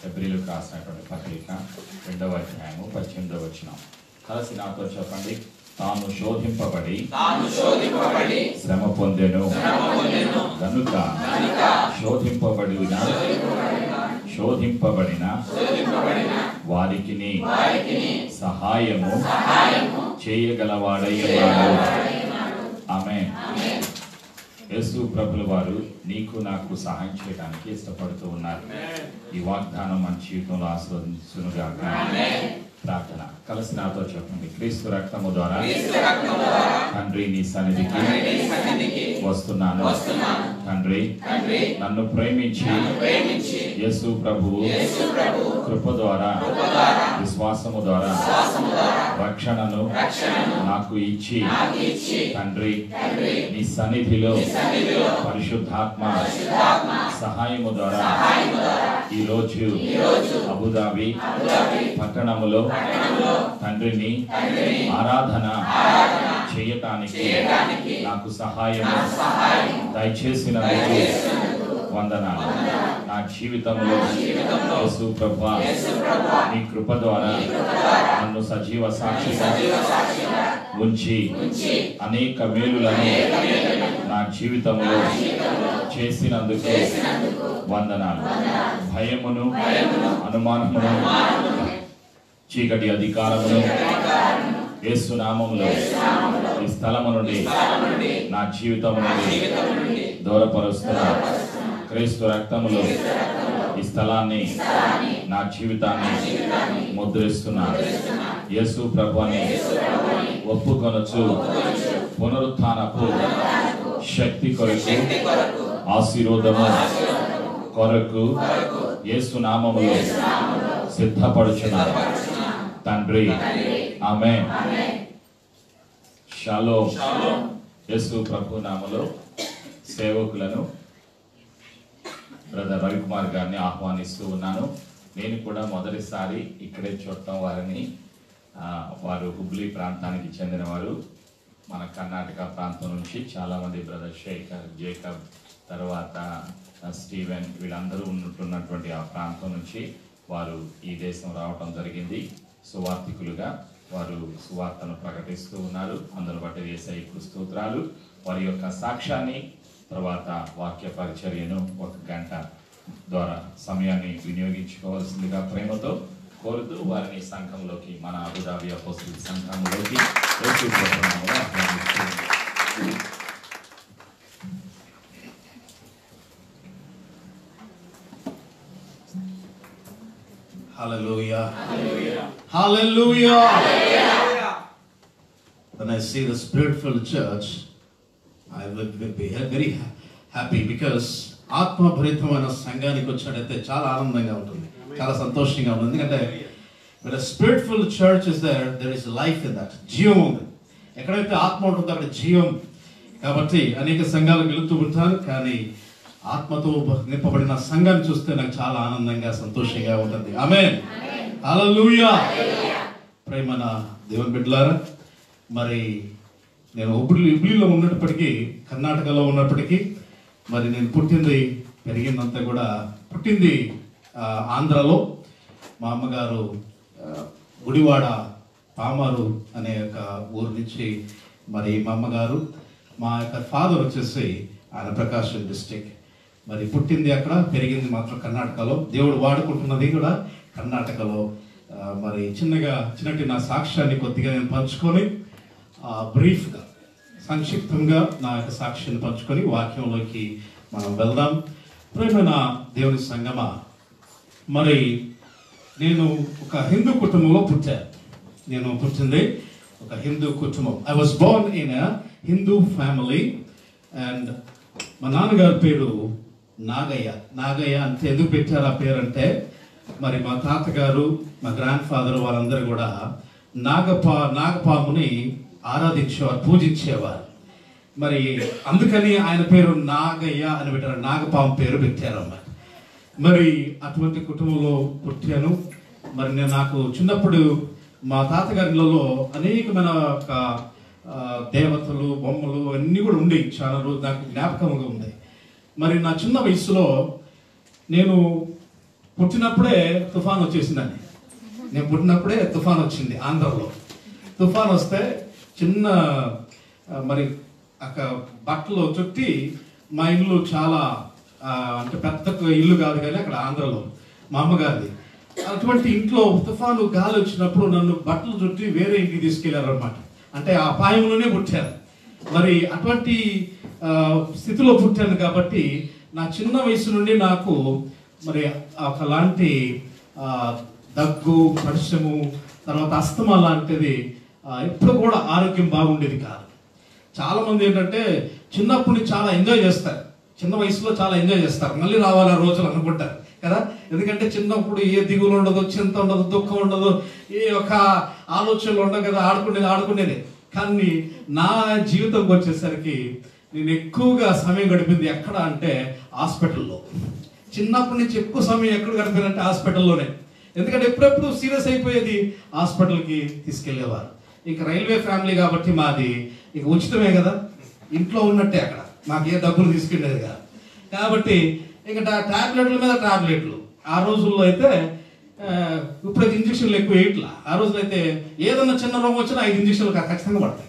ఎబ్రిలకు రాసినటువంటి పత్రిక రెండవ అధ్యాయము పద్దెనిమిదవ వచనం కలిసి నాతో చెప్పండి తాను శోధింపబడి తాను శోధింపబడి శ్రమ పొందెను శ్రమ పొందెను గనుక కనుక శోధింపబడిన శోధింపబడిన శోధింపబడిన వారికిని వారికిని సహాయము సహాయము చేయగలవాడై ఉన్నాడు ఆమె యేసు ప్రభుల వారు నీకు నాకు సహాయం చేయడానికి ఇష్టపడుతూ ఉన్నారు ఈ వాగ్దానం మన జీవితంలో ఆస్వాదించునుగాక ప్రార్థన కలిసి నాతో చెప్పండి క్రీస్తు రక్తము ద్వారా క్రీస్తు రక్తము ద్వారా తండ్రి నీ సన్నిధికి తండ్రి సన్నిధికి వస్తున్నాను వస్తున్నాను. తండ్రి తండ్రి నన్ను ప్రేమించి నన్ను ప్రేమించి యేసు ప్రభువు యేసు ప్రభువు కృప ద్వారా కృప ద్వారా విశ్వాసము ద్వారా విశ్వాసము ద్వారా రక్షణను రక్షణను నాకు ఇచ్చి నాకు ఇచ్చి తండ్రి తండ్రి నీ సన్నిధిలో సన్నిధిలో పరిశుద్ధాత్మ పరిశుద్ధాత్మ సహాయము ద్వారా సహాయము ద్వారా ఈ రోజు ఈరోజు అబుదాబి అబుదాబి పట్టణములో పట్టణంలో తండ్రిని తండ్రిని ఆరాధన ఆరాధన చేయటానికి చేయటానికి నాకు సహాయము నాకు సహాయం దయచేసినందుకు దయచేసినందుకు వందనాలు నా జీవితంలో జీవితంలో యేసు ప్రభా యేసు ప్రభువా నీ కృప ద్వారా నన్ను సజీవ సాక్షిగా సజీవ సాక్షిగా ఉంచి ఉంచి అనేక మేలులను నా జీవితంలో చేసినందుకు చేసినందుకు వందనాలు భయమును భయమును అనుమానమును అనుమానమును చీకటి అధికారమును యేసు నామములో ఈ స్థలము నుండి స్థలము నుండి నా జీవితం నుండి జీవితం నుండి దూరపరుస్తున్నా క్రీస్తు రక్తములో ఈ స్థలాన్ని నా జీవితాన్ని ముద్రిస్తున్నా యేసు ప్రభుని ఒప్పుకొనొచ్చు పునరుత్థానపు శక్తి కొరకు శక్తి కొరకు ఆశీర్వాదము కొరకు యేసు నామములో సిద్ధపడుచున్నారు తండ్రి ఆమె షాలో షాలోమ్. యేసు ప్రభు నామలో సేవకులను బ్రదర్ రవికుమార్ గారిని ఆహ్వానిస్తూ ఉన్నాను నేను కూడా మొదటిసారి ఇక్కడే చూడటం వారిని ఆ, వారు హుబ్లీ ప్రాంతానికి చెందినవారు మన కర్ణాటక ప్రాంతం నుంచి చాలామంది బ్రదర్ శేఖర్ జేకబ్ తర్వాత ఆ, స్టీవెన్ వీళ్ళందరూ ఉంటున్నటువంటి ఆ ప్రాంతం నుంచి వారు ఈ దేశం రావటం జరిగింది సువార్థికులుగా వారు సువార్తను ప్రకటిస్తూ ఉన్నారు అందులో బట్టి వేసాయి స్తోత్రాలు వారి యొక్క సాక్ష్యాన్ని తర్వాత వాక్య పరిచర్యను ఒక గంట ద్వారా సమయాన్ని వినియోగించుకోవాల్సిందిగా ప్రేమతో కోరుతూ వారిని సంఘంలోకి మన అబుదాబి అపోస్తుల సంఘంలోకి యేసు ప్రభు నామములో ఆహ్వానిస్తున్నాను. Hallelujah. Hallelujah. When I see the spirit-filled church, I will be very ha- happy because ఆత్మభరితమైన సంఘానికి వచ్చినట్టయితే చాలా ఆనందంగా ఉంటుంది చాలా సంతోషంగా ఉంటుంది ఎందుకంటే when a spirit-filled church is there, there is life in that. జీవం ఉంది ఎక్కడైతే ఆత్మ ఉంటుందో అక్కడ జీవం కాబట్టి అనేక సంఘాలు వెళుతూ ఉంటాను కానీ ఆత్మతో నింపబడిన సంఘాన్ని చూస్తే నాకు చాలా ఆనందంగా సంతోషంగా ఉంటుంది ఆమె హల్లెలూయా ప్రేమన దేవుని బిడ్డలారా మరి నేను హుబ్లీ హుబ్లీలో ఉన్నప్పటికీ కర్ణాటకలో ఉన్నప్పటికీ మరి నేను పుట్టింది పెరిగిందంతా కూడా పుట్టింది ఆ, ఆంధ్రలో మా అమ్మగారు ఆ, గుడివాడ పామారు అనే ఒక ఊరు నుంచి మరి మా అమ్మగారు మా యొక్క ఫాదర్ వచ్చేసి ఆయన ప్రకాశం డిస్టిక్ మరి పుట్టింది అక్కడ పెరిగింది మాత్రం కర్ణాటకలో దేవుడు వాడుకుంటున్నది కూడా కర్ణాటకలో ఆ, మరి చిన్నగా చిన్నటి నా సాక్ష్యాన్ని కొద్దిగా నేను పంచుకొని ఆ, బ్రీఫ్గా సంక్షిప్తంగా నా యొక్క సాక్ష్యాన్ని పంచుకొని వాక్యంలోకి మనం వెళ్దాం ప్రేమైన దేవుని సంగమా మరి నేను ఒక హిందూ కుటుంబంలో పుట్టాను నేను పుట్టింది ఒక హిందూ కుటుంబం I was born in Hindu family and మా నాన్నగారి పేరు నాగయ్య నాగయ్య అంటే ఎందుకు పెట్టారు ఆ పేరు అంటే మరి మా తాతగారు మా గ్రాండ్ ఫాదర్ వాళ్ళందరూ కూడా నాగపా నాగపాముని ఆరాధించేవారు పూజించేవారు మరి అందుకని ఆయన పేరు నాగయ్య అని పెట్టారు నాగపాము పేరు పెట్టారన్నమాట మరి అటువంటి కుటుంబంలో పుట్టాను మరి నేను నాకు చిన్నప్పుడు మా తాతగారిలో అనేకమైన ఒక ఆ, దేవతలు బొమ్మలు అన్నీ కూడా ఉండేవి చాలా రోజు నాకు జ్ఞాపకంగా ఉంది మరి నా చిన్న వయసులో నేను పుట్టినప్పుడే తుఫాన్ వచ్చేసిందండి నేను పుట్టినప్పుడే తుఫాన్ వచ్చింది ఆంధ్రలో తుఫాన్ వస్తే చిన్న ఆ, మరి అక్కడ బట్టలు చుట్టి మా ఇల్లు చాలా ఆ, అంటే పెద్ద ఇల్లు కాదు కానీ అక్కడ ఆంధ్రలో మా అమ్మగారిది అటువంటి ఇంట్లో తుఫాను గాలి వచ్చినప్పుడు నన్ను బట్టలు చుట్టి వేరే ఇంటికి తీసుకెళ్లారు అనమాట అంటే ఆ అపాయంలోనే పుట్టారు మరి అటువంటి ఆ, స్థితిలో పుట్టాను కాబట్టి నా చిన్న వయసు నుండి నాకు మరి ఒకలాంటి ఆ, దగ్గు పరిశ్రము తర్వాత అస్తమా లాంటిది ఆ, ఎప్పుడు కూడా ఆరోగ్యం బాగుండేది కాదు చాలా మంది ఏంటంటే చిన్నప్పటి నుంచి చాలా ఎంజాయ్ చేస్తారు చిన్న వయసులో చాలా ఎంజాయ్ చేస్తారు మళ్ళీ రావాలి ఆ రోజులు అనుకుంటారు కదా ఎందుకంటే చిన్నప్పుడు ఏ దిగులు ఉండదు చింత ఉండదు దుఃఖం ఉండదు ఏ ఒక ఆలోచనలు ఉండవు కదా ఆడుకునేది ఆడుకునేది కానీ నా జీవితంకి వచ్చేసరికి నేను ఎక్కువగా సమయం గడిపింది ఎక్కడ అంటే హాస్పిటల్లో చిన్నప్పటి నుంచి ఎక్కువ సమయం ఎక్కడ గడిపానంటే హాస్పిటల్లోనే ఎందుకంటే ఎప్పుడెప్పుడు సీరియస్ అయిపోయేది హాస్పిటల్కి తీసుకెళ్లేవారు ఇక రైల్వే ఫ్యామిలీ కాబట్టి మాది ఇక ఉచితమే కదా ఇంట్లో ఉన్నట్టే అక్కడ మాకు ఏ డబ్బులు తీసుకెళ్ళేది కాదు కాబట్టి ఇక టా- టాబ్లెట్ల మీద టాబ్లెట్లు ఆ రోజుల్లో అయితే ఆ, ఇప్పుడైతే ఇంజక్షన్లు ఎక్కువ వేయట్లా ఆ రోజుల్లో అయితే ఏదన్నా చిన్న రోగం వచ్చినా ఐదు ఇంజక్షన్లు ఖ- ఖచ్చితంగా పడతాయి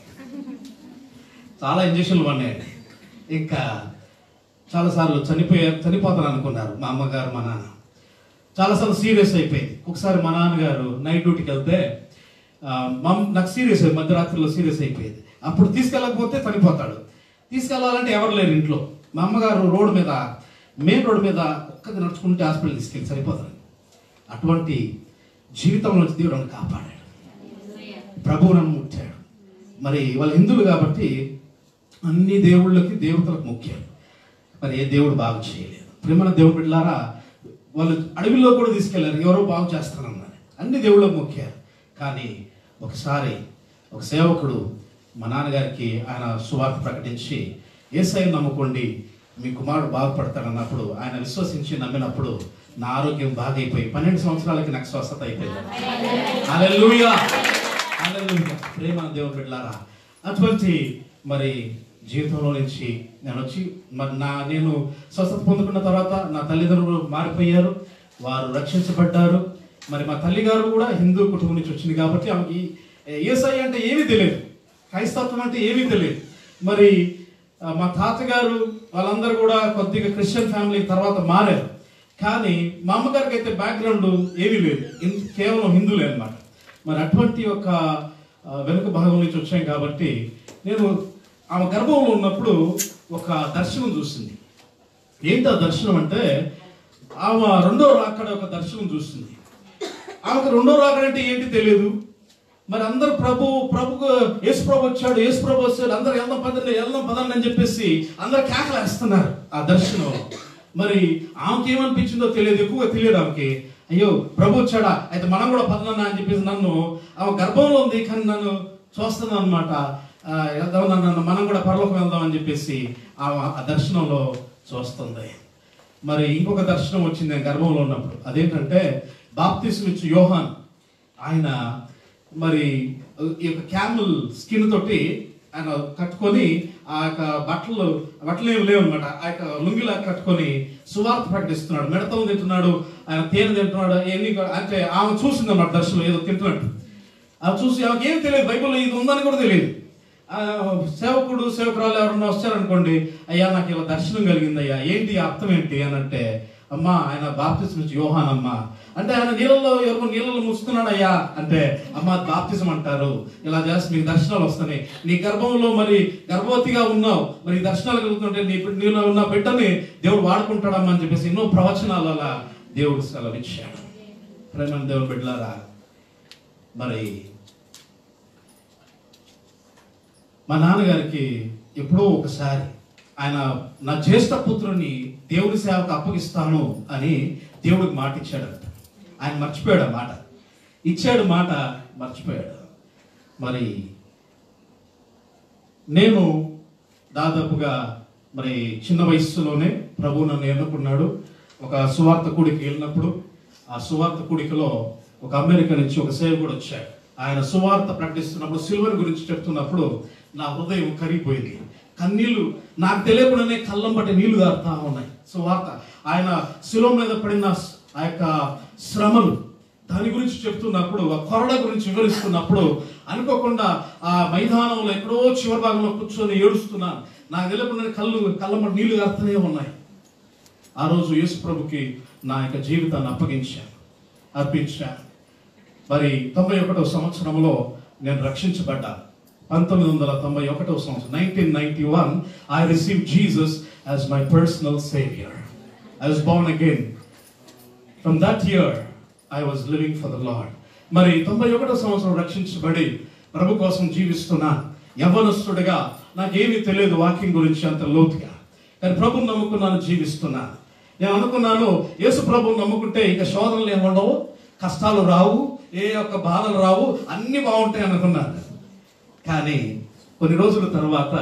చాలా ఇంజక్షన్లు పడినాయండి ఇంకా చాలాసార్లు చనిపోయారు చనిపోతాను అనుకున్నారు మా అమ్మగారు మా నాన్న చాలాసార్లు సీరియస్ అయిపోయింది ఒకసారి మా నాన్నగారు నైట్ డ్యూటీకి వెళ్తే ఆ, మమ్ నాకు సీరియస్ అయ్యి మధ్యరాత్రిలో సీరియస్ అయిపోయేది అప్పుడు తీసుకెళ్ళకపోతే చనిపోతాడు తీసుకెళ్ళాలంటే ఎవరు లేరు ఇంట్లో మా అమ్మగారు రోడ్డు మీద మెయిన్ రోడ్డు మీద ఒక్కది నడుచుకుంటే హాస్పిటల్ తీసుకెళ్ళి సరిపోతాడు అటువంటి జీవితంలో నుంచి దేవుడు నన్ను కాపాడాడు ప్రభువు నన్ను ముట్టాడు మరి వాళ్ళు హిందువులు కాబట్టి అన్ని దేవుళ్ళకి దేవతలకు ముఖ్యం మరి ఏ దేవుడు బాగు చేయలేదు ప్రేమన దేవుడు బిడ్డలారా వాళ్ళు అడవిలో కూడా తీసుకెళ్లారు ఎవరో బాగు చేస్తారన్నారు అన్ని దేవుళ్ళకు ముఖ్యారు కానీ ఒకసారి ఒక సేవకుడు మా నాన్నగారికి ఆయన సువార్త ప్రకటించి ఏసై నమ్ముకోండి మీ కుమారుడు బాగుపడతాడన్నప్పుడు ఆయన విశ్వసించి నమ్మినప్పుడు నా ఆరోగ్యం బాగైపోయి పన్నెండు సంవత్సరాలకి నాకు స్వస్థత అయిపోయింది హల్లెలూయా హల్లెలూయా ప్రేమ దేవుని బిడ్డలారా అటువంటి మరి జీవితంలో నుంచి నేను వచ్చి మరి నా నేను స్వస్థత పొందుకున్న తర్వాత నా తల్లిదండ్రులు మారిపోయారు వారు రక్షించబడ్డారు మరి మా తల్లి గారు కూడా హిందూ కుటుంబం నుంచి వచ్చింది కాబట్టి ఆమెకి ఏసై అంటే ఏమీ తెలియదు క్రైస్తత్వం అంటే ఏమీ తెలియదు మరి ఆ, మా తాతగారు వాళ్ళందరూ కూడా కొద్దిగా క్రిస్టియన్ ఫ్యామిలీ తర్వాత మారారు కానీ మా అమ్మగారికి అయితే బ్యాక్గ్రౌండ్ ఏమీ లేదు ఇన్- కేవలం హిందువులే అన్నమాట మరి అటువంటి ఒక ఆ, వెనుక భాగం నుంచి వచ్చాం కాబట్టి నేను ఆమె గర్భంలో ఉన్నప్పుడు ఒక దర్శనం చూసింది ఏంటి ఆ దర్శనం అంటే ఆమె రెండో రాకడ ఒక దర్శనం చూస్తుంది ఆమెకు రెండో రాకడ అంటే ఏంటి తెలియదు మరి అందరు ప్రభు ప్రభు యేసు ప్రభు వచ్చాడు యేసు ప్రభు వచ్చాడు అందరు వెళ్దాం పదండి వెళ్దాం పదండి అని చెప్పేసి అందరు కేకలేస్తున్నారు ఆ దర్శనం మరి ఆమెకి ఏమనిపించిందో తెలియదు ఎక్కువగా తెలియదు ఆమెకి అయ్యో ప్రభు వచ్చాడా అయితే మనం కూడా పదనన్నా అని చెప్పేసి నన్ను ఆమె గర్భంలో ఉంది కానీ నన్ను చూస్తున్నాను అనమాట వెళ్దాం నన్ను మనం కూడా పరలోకం వెళ్దాం అని చెప్పేసి ఆమె ఆ దర్శనంలో చూస్తుంది మరి ఇంకొక దర్శనం వచ్చింది నేను గర్భంలో ఉన్నప్పుడు అదేంటంటే బాప్తిస్మ్ ఇచ్చి యోహాన్ ఆయన మరి ఈ యొక్క క్యామల్ స్కిన్ తోటి ఆయన కట్టుకొని ఆ యొక్క బట్టలు బట్టలు ఏమి లేవు అనమాట ఆ యొక్క లుంగిలా కట్టుకొని సువార్త ప్రకటిస్తున్నాడు మిడతం తింటున్నాడు ఆయన తేనె తింటున్నాడు ఎన్ని అంటే ఆమె చూసింది అన్నమాట దర్శనం ఏదో తింటున్నట్టు అది చూసి ఆమెకి ఏం తెలియదు బైబిల్లో ఇది ఉందని కూడా తెలియదు ఆ, సేవకుడు సేవకురాలు ఎవరన్నా వచ్చారనుకోండి అయ్యా నాకు ఇలా దర్శనం కలిగింది అయ్యా ఏంటి ఆ అర్థం ఏంటి అని అంటే అమ్మా ఆయన బాప్తిజం నుంచి యోహాన్ అమ్మ అంటే ఆయన నీళ్ళలో ఎవరు నీళ్ళలో ముస్తున్నాడు అయ్యా అంటే అమ్మ బాప్తిజం అంటారు ఇలా చేస్తే మీకు దర్శనాలు వస్తున్నాయి నీ గర్భంలో మరి గర్భవతిగా ఉన్నావు మరి ఈ దర్శనాలు కలుగుతుంటే నీ బిడ్డ- నీలో ఉన్న బిడ్డని దేవుడు వాడుకుంటాడమ్మా అని చెప్పేసి ఎన్నో ప్రవచనాలు అలా దేవుడు సెలవిచ్చాడు ప్రేమ దేవుడు బిడ్డలారా మరి మా నాన్నగారికి ఎప్పుడో ఒకసారి ఆయన నా జ్యేష్ఠ పుత్రుని దేవుడి సేవకు అప్పగిస్తాను అని దేవుడికి మాట ఇచ్చాడంట ఆయన మర్చిపోయాడు ఆ మాట ఇచ్చాడు మాట మర్చిపోయాడు మరి నేను దాదాపుగా మరి చిన్న వయస్సులోనే ప్రభు నన్ను ఎన్నుకున్నాడు ఒక సువార్త కూడికి వెళ్ళినప్పుడు ఆ సువార్త కూడికలో ఒక అమెరికా నుంచి ఒక సేవకుడు వచ్చాడు ఆయన సువార్త ప్రకటిస్తున్నప్పుడు సిల్వర్ గురించి చెప్తున్నప్పుడు నా హృదయం కరిగిపోయింది కన్నీళ్లు నాకు తెలియకుండానే కళ్ళం బట్టి నీళ్లు గారుతా ఉన్నాయి సువార్త ఆయన శిలో మీద పడిన ఆ యొక్క శ్రమలు దాని గురించి చెప్తున్నప్పుడు ఆ కొరడ గురించి వివరిస్తున్నప్పుడు అనుకోకుండా ఆ మైదానంలో ఎక్కడో చివరి భాగంలో కూర్చొని ఏడుస్తున్నాను నాకు తెలియకుండా కళ్ళు కళ్ళ నీళ్లు కారుతూనే ఉన్నాయి ఆ రోజు యేసు ప్రభుకి నా యొక్క జీవితాన్ని అప్పగించాను అర్పించాను మరి తొంభై ఒకటో సంవత్సరంలో నేను రక్షించబడ్డాను పంతొమ్మిది వందల తొంభై ఒకటో సంవత్సరం nineteen ninety one I receive Jesus as my personal saviour I was born again from that year I was living for the Lord మరి తొంభై ఒకటో సంవత్సరం రక్షించబడి ప్రభు కోసం జీవిస్తున్నా యవ్వనస్తుడిగా నాకేమీ తెలియదు వాక్యం గురించి అంత లోతుగా కానీ ప్రభుని నమ్ముకున్నాను జీవిస్తున్నా నేను అనుకున్నాను యేసు ప్రభుని నమ్ముకుంటే ఇక శోధనలు ఏమి ఉండవు కష్టాలు రావు ఏ ఒక్క బాధలు రావు అన్ని బాగుంటాయి అనుకున్నాను కానీ కొన్ని రోజుల తర్వాత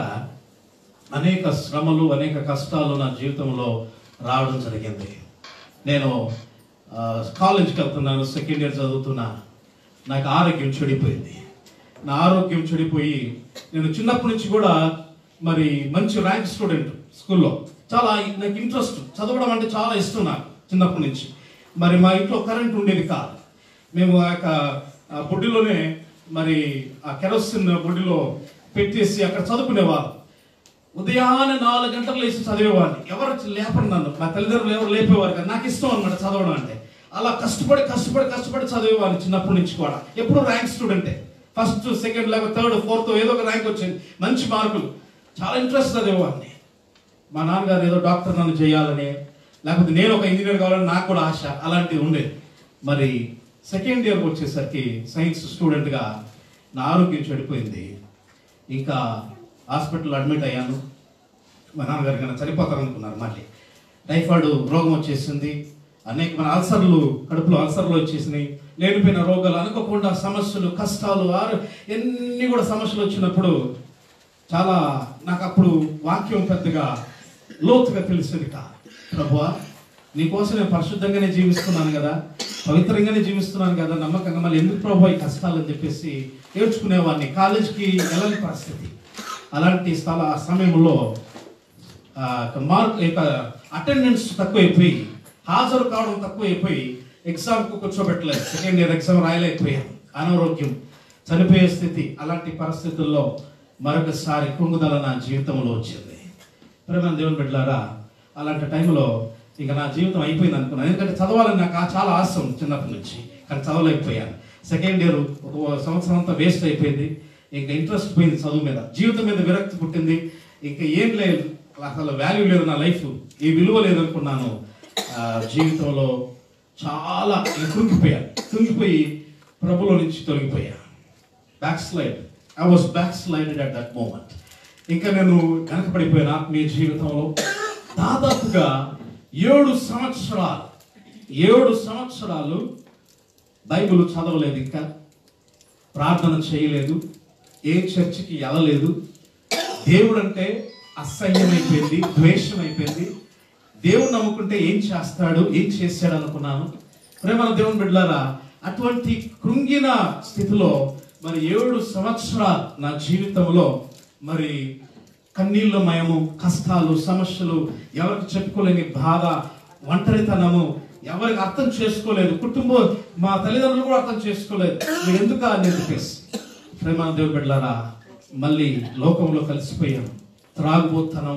అనేక శ్రమలు అనేక కష్టాలు నా జీవితంలో రావడం జరిగింది నేను ఆ, కాలేజ్కి వెళ్తున్నాను సెకండ్ ఇయర్ చదువుతున్నా నాకు ఆరోగ్యం చెడిపోయింది నా ఆరోగ్యం చెడిపోయి నేను చిన్నప్పటి నుంచి కూడా మరి మంచి ర్యాంక్ స్టూడెంట్ స్కూల్లో చాలా నాకు ఇంట్రెస్ట్ చదవడం అంటే చాలా ఇష్టం నాకు చిన్నప్పటి నుంచి మరి మా ఇంట్లో కరెంట్ ఉండేది కాదు మేము ఆ యొక్క ఆ బుడ్డిలోనే మరి ఆ కెరోసిన్ బుడ్డిలో పెట్టేసి అక్కడ చదువుకునేవాళ్ళం ఉదయాన్నే నాలుగు గంటలు లేచి చదివేవాడిని ఎవరు లేపరు నన్ను మా తల్లిదండ్రులు ఎవరు లేపేవారు కదా నాకు ఇష్టం అనమాట చదవడం అంటే అలా కష్టపడి కష్టపడి కష్టపడి చదివేవాడిని చిన్నప్పటి నుంచి కూడా ఎప్పుడు ర్యాంక్ స్టూడెంటే ఫస్ట్ సెకండ్ లేకపోతే థర్డ్ ఫోర్త్ ఏదో ఒక ర్యాంక్ వచ్చింది మంచి మార్కులు చాలా ఇంట్రెస్ట్ చదివేవాడిని మా నాన్నగారు ఏదో డాక్టర్ నన్ను చేయాలని లేకపోతే నేను ఒక ఇంజనీర్ కావాలని నాకు కూడా ఆశ అలాంటిది ఉండేది మరి సెకండ్ ఇయర్కి వచ్చేసరికి సైన్స్ స్టూడెంట్గా నా ఆరోగ్యం చెడిపోయింది ఇంకా హాస్పిటల్ అడ్మిట్ అయ్యాను మా నాన్నగారు కన్నా చనిపోతారు అనుకున్నారు మళ్ళీ టైఫాయిడ్ రోగం వచ్చేసింది అనేక మన అల్సర్లు కడుపులో అల్సర్లు వచ్చేసినాయి లేనిపోయిన రోగాలు అనుకోకుండా సమస్యలు కష్టాలు ఆరు ఎన్ని కూడా సమస్యలు వచ్చినప్పుడు చాలా నాకు అప్పుడు వాక్యం పెద్దగా లోతుగా తెలిసేది కాదు ప్రభువా నీకోసం నేను పరిశుద్ధంగానే జీవిస్తున్నాను కదా పవిత్రంగానే జీవిస్తున్నాను కదా నమ్మకంగా మళ్ళీ ఎందుకు ప్రభు ఈ కష్టాలు అని చెప్పేసి ఏడ్చుకునేవాడిని కాలేజీకి వెళ్ళని పరిస్థితి అలాంటి స్థల ఆ సమయంలో ఆ, ఒక మార్క్ ఇక అటెండెన్స్ తక్కువైపోయి హాజరు కావడం తక్కువైపోయి ఎగ్జామ్కు కూర్చోబెట్టలేదు సెకండ్ ఇయర్ ఎగ్జామ్ రాయలేకపోయాను అనారోగ్యం చనిపోయే స్థితి అలాంటి పరిస్థితుల్లో మరొకసారి కుంగుదల నా జీవితంలో వచ్చింది ప్రేమ దేవుని బిడ్డలారా అలాంటి టైంలో ఇక నా జీవితం అయిపోయింది అనుకున్నాను ఎందుకంటే చదవాలని నాకు ఆ చాలా ఆశ ఉంది చిన్నప్పటి నుంచి కానీ చదవలేకపోయాను సెకండ్ ఇయర్ ఒక సంవత్సరం అంతా వేస్ట్ అయిపోయింది ఇంకా ఇంట్రెస్ట్ పోయింది చదువు మీద జీవితం మీద విరక్తి పుట్టింది ఇంకా ఏం లేదు అసలు వాల్యూ లేదు నా లైఫ్ ఈ విలువ లేదు అనుకున్నాను ఆ, జీవితంలో చాలా కృంగిపోయాను కృంగిపోయి ప్రభులో నుంచి తొలగిపోయాను backslide I was backslided at that moment ఇంకా నేను వెనకబడిపోయాను ఆత్మీయ జీవితంలో దాదాపుగా ఏడు సంవత్సరాలు ఏడు సంవత్సరాలు బైబిల్ చదవలేదు ఇంకా ప్రార్థన చేయలేదు ఏ చర్చికి వెళ్ళలేదు దేవుడు అంటే అసహ్యమైపోయింది ద్వేషం అయిపోయింది దేవుడు నమ్ముకుంటే ఏం చేస్తాడు ఏం చేశాడు అనుకున్నాను ప్రేమ దేవుని బిడ్డలారా అటువంటి కృంగిన స్థితిలో మరి ఏడు సంవత్సరాలు నా జీవితంలో మరి కన్నీళ్ళ మయము కష్టాలు సమస్యలు ఎవరికి చెప్పుకోలేని బాధ ఒంటరితనము ఎవరికి అర్థం చేసుకోలేదు కుటుంబం మా తల్లిదండ్రులు కూడా అర్థం చేసుకోలేదు మీరు ఎందుకు అని చెప్పేసి ప్రేమ దేవుని బిడ్డలారా మళ్ళీ లోకంలో కలిసిపోయాను త్రాగుబోతనం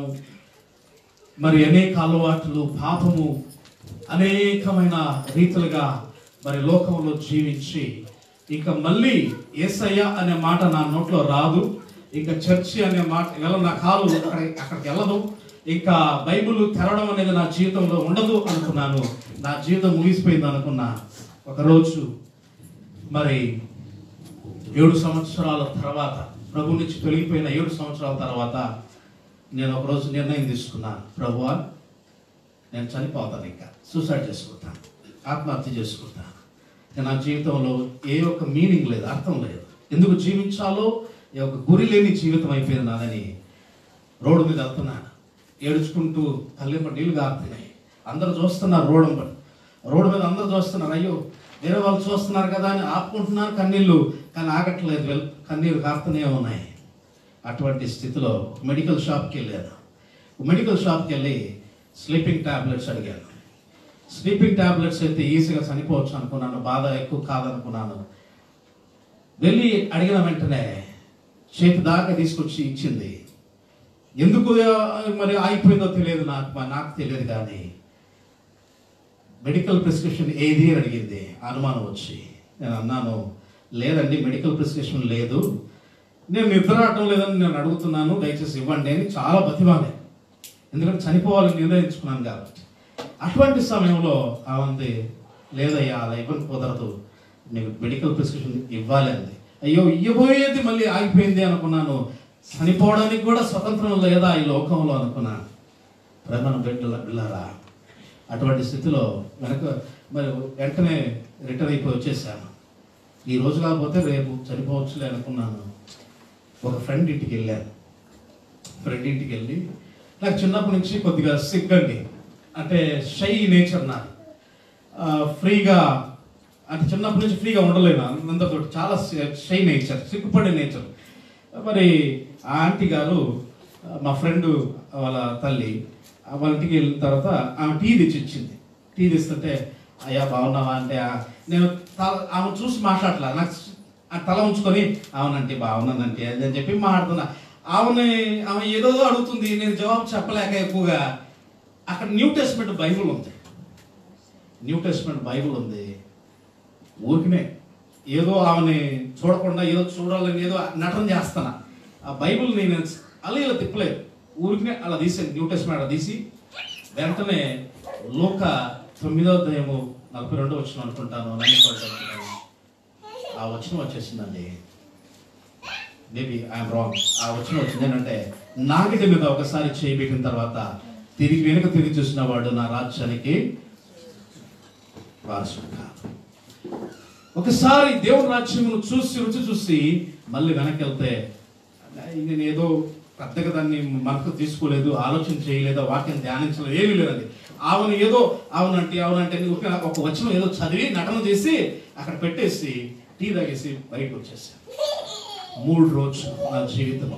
మరి అనేక అలవాట్లు పాపము అనేకమైన రీతులుగా మరి లోకంలో జీవించి ఇంకా మళ్ళీ ఏసయ్య అనే మాట నా నోట్లో రాదు ఇంకా చర్చి అనే మాట వెళ్ళ నా కాలు అక్కడ అక్కడికి వెళ్ళదు ఇంకా బైబిల్ తెరవడం అనేది నా జీవితంలో ఉండదు అనుకున్నాను నా జీవితం ముగిసిపోయింది అనుకున్నా ఒకరోజు మరి ఏడు సంవత్సరాల తర్వాత ప్రభు నుంచి తొలగిపోయిన ఏడు సంవత్సరాల తర్వాత నేను ఒకరోజు నిర్ణయం తీసుకున్నాను ప్రభువా నేను చనిపోతాను ఇంకా సూసైడ్ చేసుకుంటాను ఆత్మహత్య చేసుకుంటాను ఇక నా జీవితంలో ఏ ఒక్క మీనింగ్ లేదు అర్థం లేదు ఎందుకు జీవించాలో ఏ ఒక గురి లేని జీవితం అయిపోయింది నాదని రోడ్డు మీద వెళ్తున్నాను ఏడుచుకుంటూ కళ్ళెంబ నీళ్లు గారుతున్నాయి అందరూ చూస్తున్నారు రోడ్డు మీద రోడ్డు మీద అందరూ చూస్తున్నారు అయ్యో వేరే వాళ్ళు చూస్తున్నారు కదా అని ఆపుకుంటున్నారు కన్నీళ్ళు కానీ ఆగట్లేదు వెల్ కన్నీరు కారుతూనే ఉన్నాయి అటువంటి స్థితిలో మెడికల్ షాప్కి వెళ్ళాను మెడికల్ షాప్కి వెళ్ళి స్లీపింగ్ టాబ్లెట్స్ అడిగాను స్లీపింగ్ టాబ్లెట్స్ అయితే ఈజీగా చనిపోవచ్చు అనుకున్నాను బాధ ఎక్కువ కాదనుకున్నాను వెళ్ళి అడిగిన వెంటనే చేతి దాకా తీసుకొచ్చి ఇచ్చింది ఎందుకు ఆ, మరి ఆగిపోయిందో తెలియదు నాకు మరి నాకు తెలియదు కానీ మెడికల్ ప్రిస్క్రిప్షన్ ఏది అని అడిగింది అనుమానం వచ్చి నేను అన్నాను లేదండి మెడికల్ ప్రిస్క్రిప్షన్ లేదు నేను నిద్ర ఆడటం లేదని నేను అడుగుతున్నాను దయచేసి ఇవ్వండి అని చాలా బతిమాలే ఎందుకంటే చనిపోవాలని నిర్ణయించుకున్నాను కాబట్టి అటువంటి సమయంలో ఆమె లేదయ్యా అలా ఇవ్వని కుదరదు నీకు మెడికల్ ప్రిస్క్రిప్షన్ ఇవ్వాలి అంది అయ్యో ఇవ్వబోయేది మళ్ళీ ఆగిపోయింది అనుకున్నాను చనిపోవడానికి కూడా స్వతంత్రం లేదా ఈ లోకంలో అనుకున్నాను ప్రేమను బిడ్డల బిళ్ళారా అటువంటి స్థితిలో వెనక మరి వెంటనే రిటర్న్ అయిపోయి వచ్చేసాను ఈ రోజు కాకపోతే రేపు చనిపోవచ్చులే అనుకున్నాను ఒక ఫ్రెండ్ ఇంటికి వెళ్ళాను ఫ్రెండ్ ఇంటికి వెళ్ళి నాకు చిన్నప్పటి నుంచి కొద్దిగా సిగ్గండి అంటే షై నేచర్ నాది ఆ, ఫ్రీగా అంటే చిన్నప్పటి నుంచి ఫ్రీగా ఉండలేను అందరితో చాలా షై నేచర్ సిగ్గుపడే నేచర్ మరి ఆ ఆంటీ గారు ఆ, మా ఫ్రెండ్ వాళ్ళ తల్లి ఆ, వాళ్ళ ఇంటికి వెళ్ళిన తర్వాత ఆమె టీ తెచ్చి ఇచ్చింది టీ తెస్తుంటే అయ్యా బాగున్నావా అంటే "ఆ." నేను తల- ఆమె చూసి మాట్లాడలే నాకు ఆ తల ఉంచుకొని అవునంటే బాగున్నానంటే అది అని చెప్పి మాట్లాడుతున్నా ఆమెని ఆమె ఏదో అడుగుతుంది నేను జవాబు చెప్పలేక ఎక్కువగా అక్కడ న్యూ టెస్ట్మెంట్ బైబుల్ ఉంది న్యూ టెస్ట్మెంట్ బైబుల్ ఉంది ఊరికనే ఏదో ఆమెని చూడకుండా ఏదో చూడాలని ఏదో నటన చేస్తానా ఆ బైబుల్ నేను అలా ఇలా తిప్పలేదు ఊరికనే అలా తీసాను న్యూ టెస్ట్మెంట్ అలా తీసి వెంటనే లోక తొమ్మిదో అధ్యాయము నలభై రెండో వచ్చిన అనుకుంటాను నన్ను అనుకుంటాను ఆ వచనం వచ్చేసిందండి మేబీ ఐఎమ్ రాంగ్ ఆ వచనం వచ్చింది ఏంటంటే నాగిటి మీద ఒకసారి చేయి పెట్టిన తర్వాత తిరిగి వెనుక తిరిగి చూసిన వాడు నా రాజ్యానికి వారసుడు కాదు ఒకసారి దేవుని రాజ్యమును చూసి రుచి చూసి మళ్ళీ వెనక్కి వెళ్తే నేను ఏదో పెద్దగా దాన్ని మనకు తీసుకోలేదు ఆలోచన చేయలేదు ఆ వాక్యం ధ్యానించలేదు ఏమీ లేదండి ఆవును ఏదో అవునంటే అవునంటే అని ఒక ఒక వచనం ఏదో చదివి నటన చేసి అక్కడ పెట్టేసి టీ తాగేసి బయటకు వచ్చేసాను మూడు రోజులు నా జీవితంలో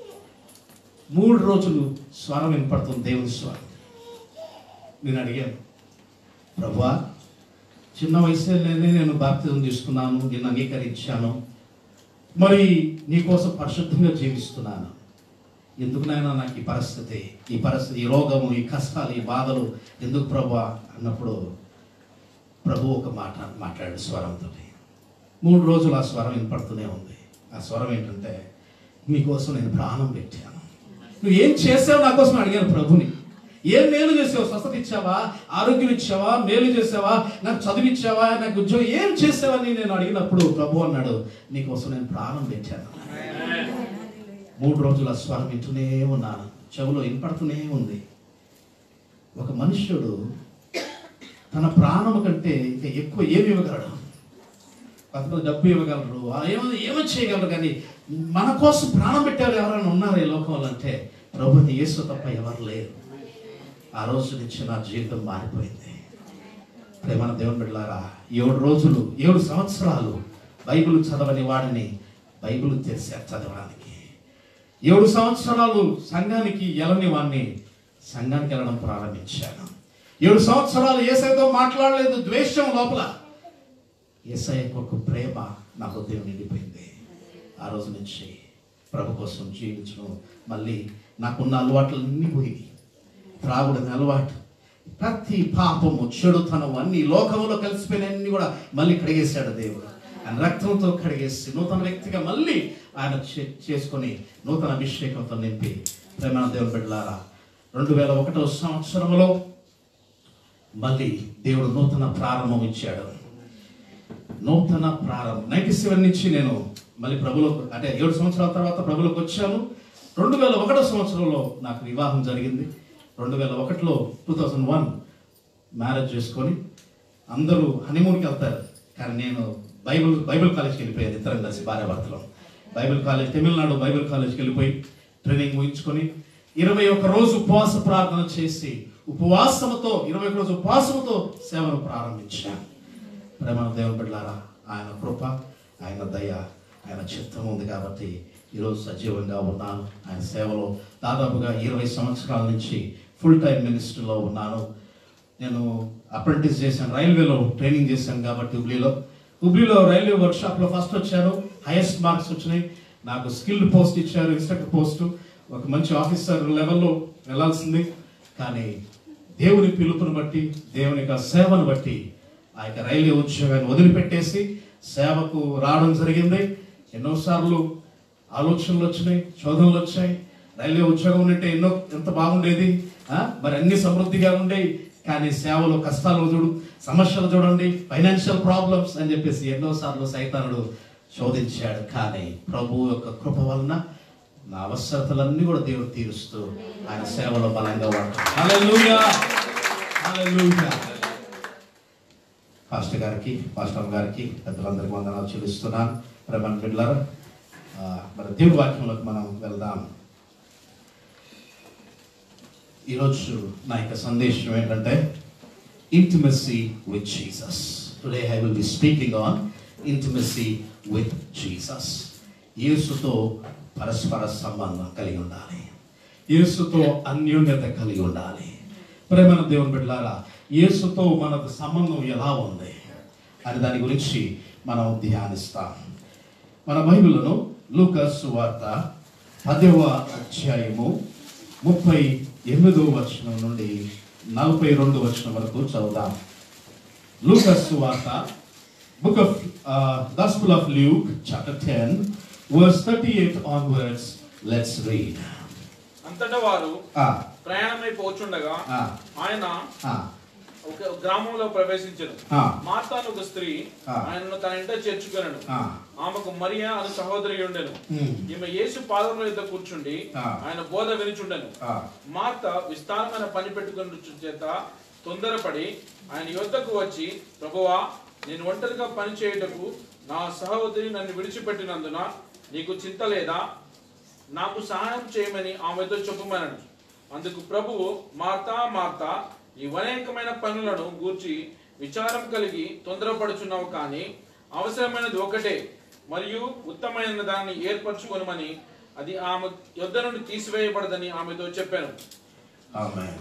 మూడు రోజులు స్వరం వినపడుతుంది దేవుని స్వరం నేను అడిగాను ప్రభా చిన్న వయసులోనే నేను బాప్తిజం తీసుకున్నాను నేను అంగీకరించాను మరి నీకోసం పరిశుద్ధంగా జీవిస్తున్నాను ఎందుకు నాయనా నాకు ఈ పరిస్థితి ఈ పరిస్థితి ఈ రోగము ఈ కష్టాలు ఈ బాధలు ఎందుకు ప్రభా అన్నప్పుడు ప్రభు ఒక మాట మాట్లాడు స్వరంతో మూడు రోజులు ఆ స్వరం వినపడుతూనే ఉంది ఆ స్వరం ఏంటంటే నీకోసం నేను ప్రాణం పెట్టాను నువ్వు ఏం చేసావు నా కోసం అడిగాను ప్రభుని ఏం మేలు చేసావు స్వస్థత ఇచ్చావా ఆరోగ్యం ఇచ్చావా మేలు చేసావా నాకు చదువు ఇచ్చావా నాకు ఉద్యోగం ఏం చేసావని నేను అడిగినప్పుడు ప్రభు అన్నాడు నీకోసం నేను ప్రాణం పెట్టాను మూడు రోజులు ఆ స్వరం వింటూనే ఉన్నాను చెవులో వినపడుతూనే ఉంది ఒక మనుష్యుడు తన ప్రాణం కంటే ఇంకా ఎక్కువ ఏమి ఇవ్వగలడు కొంతమంది డబ్బు ఇవ్వగలరు ఆ ఏమో ఏమో చేయగలరు కానీ మన కోసం ప్రాణం పెట్టారు ఎవరైనా ఉన్నారు ఈ లోకంలో అంటే ప్రభుని యేసు తప్ప ఎవరు లేరు ఆ రోజు నుంచి నా జీవితం మారిపోయింది ప్రేమన దేవుని బిడ్డలారా ఏడు రోజులు ఏడు సంవత్సరాలు బైబిల్ చదవని వాడిని బైబిల్ తెరిచారు చదవడానికి ఏడు సంవత్సరాలు సంఘానికి వెళ్ళని వాడిని సంఘానికి వెళ్ళడం ప్రారంభించాను ఏడు సంవత్సరాలు ఏసైతో మాట్లాడలేదు ద్వేషం లోపల ఏసఐ ఒక ప్రేమ నా హృదయం నిండిపోయింది ఆ రోజు నుంచి ప్రభు కోసం జీవించడం మళ్ళీ నాకున్న అలవాట్లన్నీ పోయినాయి త్రాగుడని అలవాటు ప్రతి పాపము చెడుతనం అన్ని లోకంలో కలిసిపోయినన్ని కూడా మళ్ళీ కడిగేశాడు దేవుడు ఆయన రక్తంతో కడిగేసి నూతన వ్యక్తిగా మళ్ళీ ఆయన చే- చేసుకొని నూతన అభిషేకంతో నింపి ప్రేమ దేవుని బిడ్డలారా రెండు వేల ఒకటో సంవత్సరంలో మళ్ళీ దేవుడు నూతన ప్రారంభం ఇచ్చాడు నూతన ప్రారంభం నైన్టీ సెవెన్ నుంచి నేను మళ్ళీ ప్రభులకు అంటే ఏడు సంవత్సరాల తర్వాత ప్రభులకు వచ్చాను రెండు వేల ఒకటో సంవత్సరంలో నాకు వివాహం జరిగింది రెండు వేల ఒకటిలో టూ థౌజండ్ వన్ మ్యారేజ్ చేసుకొని అందరూ హనీమూన్కి వెళ్తారు కానీ నేను బైబిల్ బైబిల్ కాలేజ్కి వెళ్ళిపోయాను ఇద్దరం కలిసి భార్యాభర్తలు బైబిల్ కాలేజ్ తమిళనాడు బైబిల్ కాలేజ్కి వెళ్ళిపోయి ట్రైనింగ్ ముగించుకొని ఇరవై ఒక్క రోజు ఉపవాస ప్రార్థన చేసి ఉపవాసముతో ఇరవై ఒక్క రోజు ఉపవాసముతో సేవను ప్రారంభించాను ప్రేమ దేవుని బిడ్డలారా ఆయన కృప ఆయన దయ ఆయన చిత్తం ఉంది కాబట్టి ఈరోజు సజీవంగా ఉన్నాను ఆయన సేవలో దాదాపుగా ఇరవై సంవత్సరాల నుంచి ఫుల్ టైం మినిస్ట్రీలో ఉన్నాను నేను అప్రెంటిస్ చేశాను రైల్వేలో ట్రైనింగ్ చేశాను కాబట్టి హుబ్లీలో హుబ్లీలో రైల్వే వర్క్షాప్లో ఫస్ట్ వచ్చాను హైయెస్ట్ మార్క్స్ వచ్చినాయి నాకు స్కిల్డ్ పోస్ట్ ఇచ్చారు ఇన్స్ట్రక్టర్ పోస్ట్ ఒక మంచి ఆఫీసర్ లెవెల్లో వెళ్ళాల్సింది కానీ దేవుని పిలుపుని బట్టి దేవుని యొక్క సేవను బట్టి ఆ యొక్క రైల్వే ఉద్యోగాన్ని వదిలిపెట్టేసి సేవకు రావడం జరిగింది ఎన్నోసార్లు ఆలోచనలు వచ్చినాయి శోధనలు వచ్చాయి రైల్వే ఉద్యోగం ఉంటే ఎన్నో ఎంత బాగుండేది ఆ? మరి అన్ని సమృద్ధిగా ఉండేవి కానీ సేవలో కష్టాలు చూడు సమస్యలు చూడండి ఫైనాన్షియల్ ప్రాబ్లమ్స్ అని చెప్పేసి ఎన్నోసార్లు సైతానుడు శోధించాడు కానీ ప్రభు యొక్క కృప వలన నా అవసరతలన్నీ కూడా దేవుడు తీరుస్తూ ఆయన సేవలో బలంగా వాడతాడు హల్లెలూయా హల్లెలూయా పాస్టర్ గారికి పాస్టర్ గారికి పెద్దలందరికీ వందనాలు చెల్లిస్తున్నాను ప్రేమన్ బిడ్లర్ మరి దేవుడి వాక్యంలోకి మనం వెళ్దాం ఈరోజు నా యొక్క సందేశం ఏంటంటే intimacy with Jesus today I will be speaking on intimacy with Jesus యేసుతో పరస్పర సంబంధం కలిగి ఉండాలి యేసుతో అన్యోన్యత కలిగి ఉండాలి ప్రేమన దేవుని బిడ్డలారా యేసుతో మనకు సంబంధం ఎలా ఉంది అని దాని గురించి మనం ధ్యానిస్తాం మన బైబిల్ను లూకస్ వార్త పదవ అధ్యాయము ముప్పై ఎనిమిదో వచనం నుండి నలభై రెండు వచనం వరకు చదువుదాం లూకస్ వార్త book of gospel of Luke chapter ten verse thirty eight onwards let's read అంతటా వారు ప్రయాణమై పోచుండగా ఆయన ఒక గ్రామంలో ప్రవేశించను ఆ. మార్తాను ఒక స్త్రీ ఆ. ఆయనను తన ఇంట చేర్చుకొనను ఆమెకు మరియా అని సహోదరి ఉండెను ఉమ్. ఈమె యేసు పాదముల యొద్ద కూర్చుండి ఆ. ఆయన బోధ వినుచుండెను మార్త విస్తారమైన పని పెట్టుకుని చేత తొందరపడి ఆయన యొద్దకు వచ్చి ప్రభువా నేను ఒంటరిగా పని చేయుటకు నా సహోదరి నన్ను విడిచిపెట్టినందున నీకు చింత లేదా నాకు సహాయం చేయమని ఆమెతో చెప్పమనను అందుకు ప్రభువు మార్తా మార్తా ఈ అనేకమైన పనులను గూర్చి విచారం కలిగి తొందరపడుచున్నావు కానీ అవసరమైనది ఒకటే మరియు ఉత్తమైన దాన్ని ఏర్పరచుకొనమని అది ఆమె యొద్ద నుండి తీసివేయబడదని ఆమెతో చెప్పాను Amen.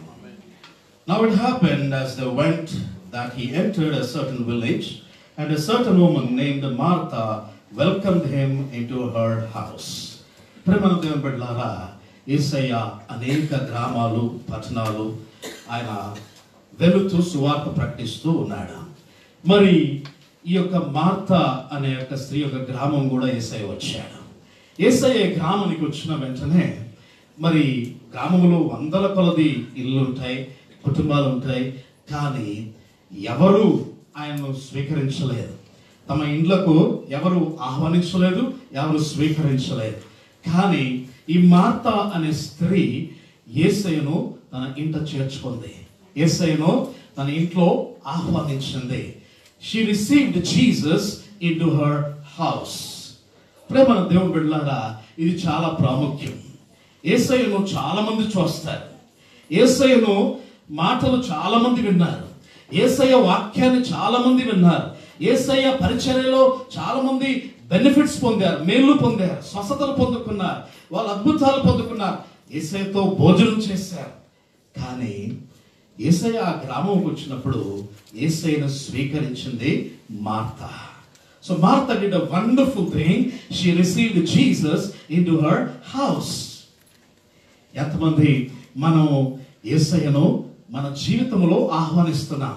Now it happened as they went that he entered a certain village, and a certain woman named Martha welcomed him into her house. ప్రేమను దేవుని బిడ్డలారా ఏసయ్య అనేక గ్రామాలు పట్టణాలు ఆయన వెళుతూ సువార్త ప్రకటిస్తూ ఉన్నాడు మరి ఈ యొక్క మార్త అనే యొక్క స్త్రీ యొక్క గ్రామం కూడా ఏసయ్య వచ్చాడు ఏసయ్య గ్రామానికి వచ్చిన వెంటనే మరి గ్రామంలో వందల కొలది ఇల్లు ఉంటాయి కుటుంబాలు ఉంటాయి కానీ ఎవరు ఆయనను స్వీకరించలేదు తమ ఇండ్లకు ఎవరు ఆహ్వానించలేదు ఎవరు స్వీకరించలేదు కానీ ఈ మార్త అనే స్త్రీ ఏసయ్యను తన ఇంట చేర్చుకుంది ఏసయ్యను తన ఇంట్లో ఆహ్వానించింది she received Jesus into her house ప్రేమ దేవుని బిడ్డలారా ఇది చాలా ప్రాముఖ్యం ఏసయ్యను చాలా మంది చూస్తారు ఏసయ్యను మాటలు చాలా మంది విన్నారు ఏసయ్య వాక్యాన్ని చాలా మంది విన్నారు ఏసయ్య పరిచర్యలో చాలా మంది బెనిఫిట్స్ పొందారు మేలు పొందారు స్వస్థతలు పొందుకున్నారు వాళ్ళు అద్భుతాలు పొందుకున్నారు ఏసయ్యతో భోజనం చేశారు కానీ ఏసయ్య ఆ గ్రామంకి వచ్చినప్పుడు ఏసయ్యను స్వీకరించింది Martha so Martha did a wonderful thing she received Jesus into her house ఎంతమంది మనం ఏసయ్యను మన జీవితంలో ఆహ్వానిస్తున్నాం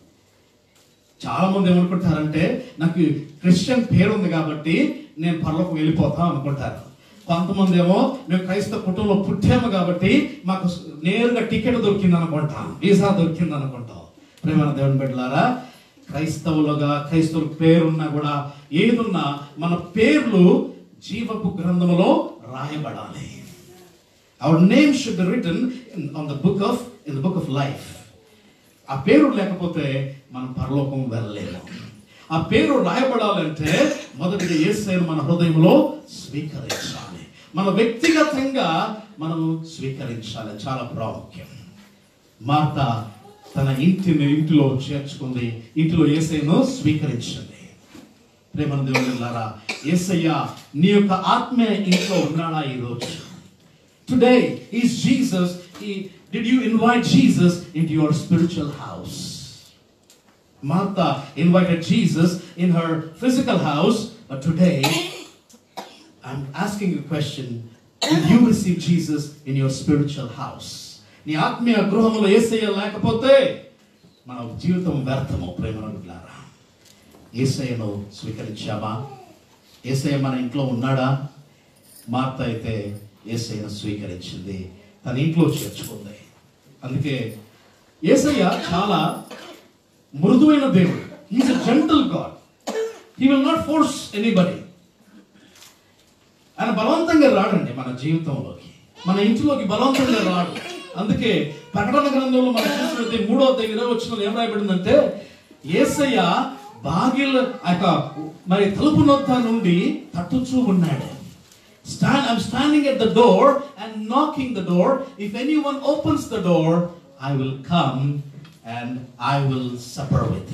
చాలా మంది ఏమనుకుంటారంటే నాకు క్రిస్టియన్ పేరు ఉంది కాబట్టి నేను పర్లోకి వెళ్ళిపోతాం అనుకుంటారు కొంతమంది ఏమో మేము క్రైస్తవ కుటుంబంలో పుట్టాము కాబట్టి మాకు నేరుగా టికెట్ దొరికింది అనుకుంటాం వీసా దొరికింది అనుకుంటాం ప్రేమ దేవుని బిడ్డలారా క్రైస్తవులుగా క్రైస్తవుల పేరున్నా కూడా ఏదున్నా మన పేర్లు జీవపు గ్రంథములో రాయబడాలి our name should be written on the book of in the book of life ఆ పేరు లేకపోతే మనం పరలోకం వెళ్ళలేము ఆ పేరు రాయబడాలంటే మొదటిగా యేసయ్యను మన హృదయంలో స్వీకరించాలి మన వ్యక్తిగతంగా మనం స్వీకరించాలి చాలా ప్రాముఖ్యం మాత తన ఇంటిని ఇంటిలో చేర్చుకుంది ఇంటిలో యేసయ్యను స్వీకరించింది ప్రేమను దేవుళ్ళారా యేసయ్య నీ యొక్క ఆత్మీయ ఇంట్లో ఉన్నాడా ఈరోజు today is Jesus did you invite Jesus into your spiritual house Martha invited Jesus in her physical house, but today I'm asking you a question. Will you receive Jesus in your spiritual house? నీ ఆత్మీయ గృహంలో ఏసయ్య లేకపోతే మన జీవితం వ్యర్థము ప్రేమనులారా ఏసయ్యను స్వీకరించామా ఏసయ్య మన ఇంట్లో ఉన్నాడా మార్త అయితే ఏసయ్యను స్వీకరించింది తన ఇంట్లో చేర్చుకుంది అందుకే ఏసయ్య చాలా మృదువైన దేవుడు is a gentle God he will not force anybody ఆయన బలవంతంగా రాడండి మన జీవితంలోకి మన ఇంటిలోకి బలవంతంగా రాడు అందుకే ప్రకటన గ్రంథంలో మనం చూసినట్లయితే మూడో దగ్గర వచ్చిన ఏం రాయబడిందంటే ఏసయ్య బాగిల్ ఆ యొక్క మరి తలుపు నొద్ద నుండి తట్టుచూ ఉన్నాడు stand I'm standing at the door and knocking the door if anyone opens the door I will come and I will supper with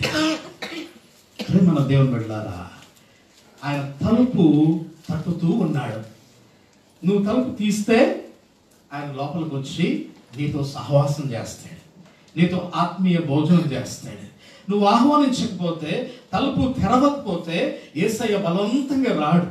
మన దేవుని బిడ్డారా ఆయన తలుపు తట్టుతూ ఉన్నాడు నువ్వు తలుపు తీస్తే ఆయన లోపలికి వచ్చి నీతో సహవాసం చేస్తాడు నీతో ఆత్మీయ భోజనం చేస్తాడు నువ్వు ఆహ్వానించకపోతే తలుపు తెరవకపోతే ఏసయ్య బలవంతంగా రాడు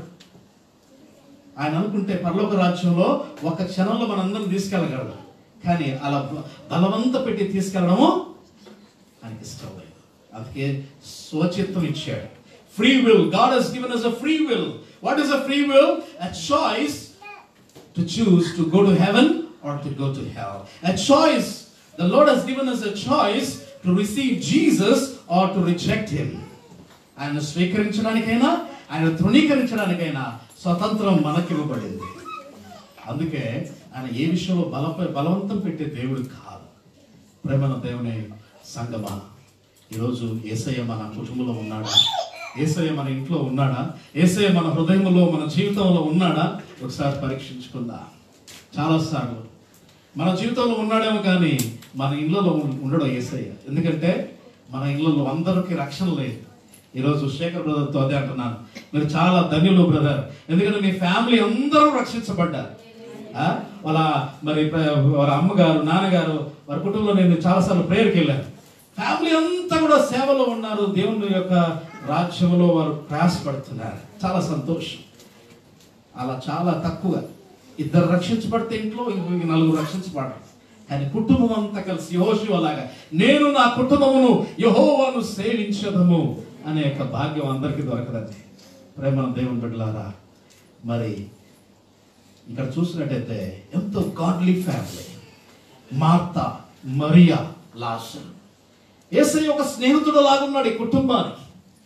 ఆయన అనుకుంటే పరలోక రాజ్యంలో ఒక క్షణంలో మనందరం తీసుకెళ్ళగలడు కానీ అలా బ- బలవంత పెట్టి తీసుకెళ్ళడము ఆయనకి ఇష్టం లేదు అందుకే స్వచిత్తం ఇచ్చాడు free will God he's given us a free will what is a free will a choice to choose to go to heaven or to go to hell a choice the lord has given us a choice to receive jesus or to reject him ఆయన స్వీకరించడానికైనా ఆయన తృణీకరించడానికైనా స్వతంత్రం మనకివ్వబడింది అందుకే ఆయన ఏ విషయంలో బలపై బలవంతం పెట్టే దేవుడు కాదు ప్రేమన దేవుని సంగమా ఈరోజు ఏసయ్య మన కుటుంబంలో ఉన్నాడా ఏసయ్య మన ఇంట్లో ఉన్నాడా ఏసయ్య మన హృదయంలో మన జీవితంలో ఉన్నాడా ఒకసారి పరీక్షించుకుందా చాలాసార్లు మన జీవితంలో ఉన్నాడేమో కానీ మన ఇళ్ళలో ఉం- ఉండడు ఏసయ్య ఎందుకంటే మన ఇళ్ళలో అందరికీ రక్షణ లేదు ఈరోజు శేఖర్ బ్రదర్తో అదే అంటున్నాను మీరు చాలా ధన్యులు బ్రదర్ ఎందుకంటే మీ ఫ్యామిలీ అందరూ రక్షించబడ్డారు ఆ? వాళ్ళ మరి ప్ర- వాళ్ళ అమ్మగారు నాన్నగారు వారి కుటుంబంలో నేను చాలాసార్లు ప్రేయర్కి వెళ్ళాను ఫ్యామిలీ అంతా కూడా సేవలో ఉన్నారు దేవుని యొక్క రాజ్యంలో వారు ప్రయాసపడుతున్నారు చాలా సంతోషం అలా చాలా తక్కువ ఇద్దరు రక్షించబడితే ఇంట్లో ఇంకొక నలుగురు రక్షించబడరు కానీ కుటుంబం అంతా కలిసి యహోషు అలాగా నేను నా కుటుంబమును యహోవాను సేవించదము అనే యొక్క భాగ్యం అందరికీ దొరకదండి ప్రేమ దేవుని బిడ్డలారా మరి ఇక్కడ చూసినట్టయితే ఎంతో గాడ్లీ ఫ్యామిలీ మార్త మరియా లాసర్ ఏసై ఒక స్నేహితుడు లాగున్నాడు ఈ కుటుంబానికి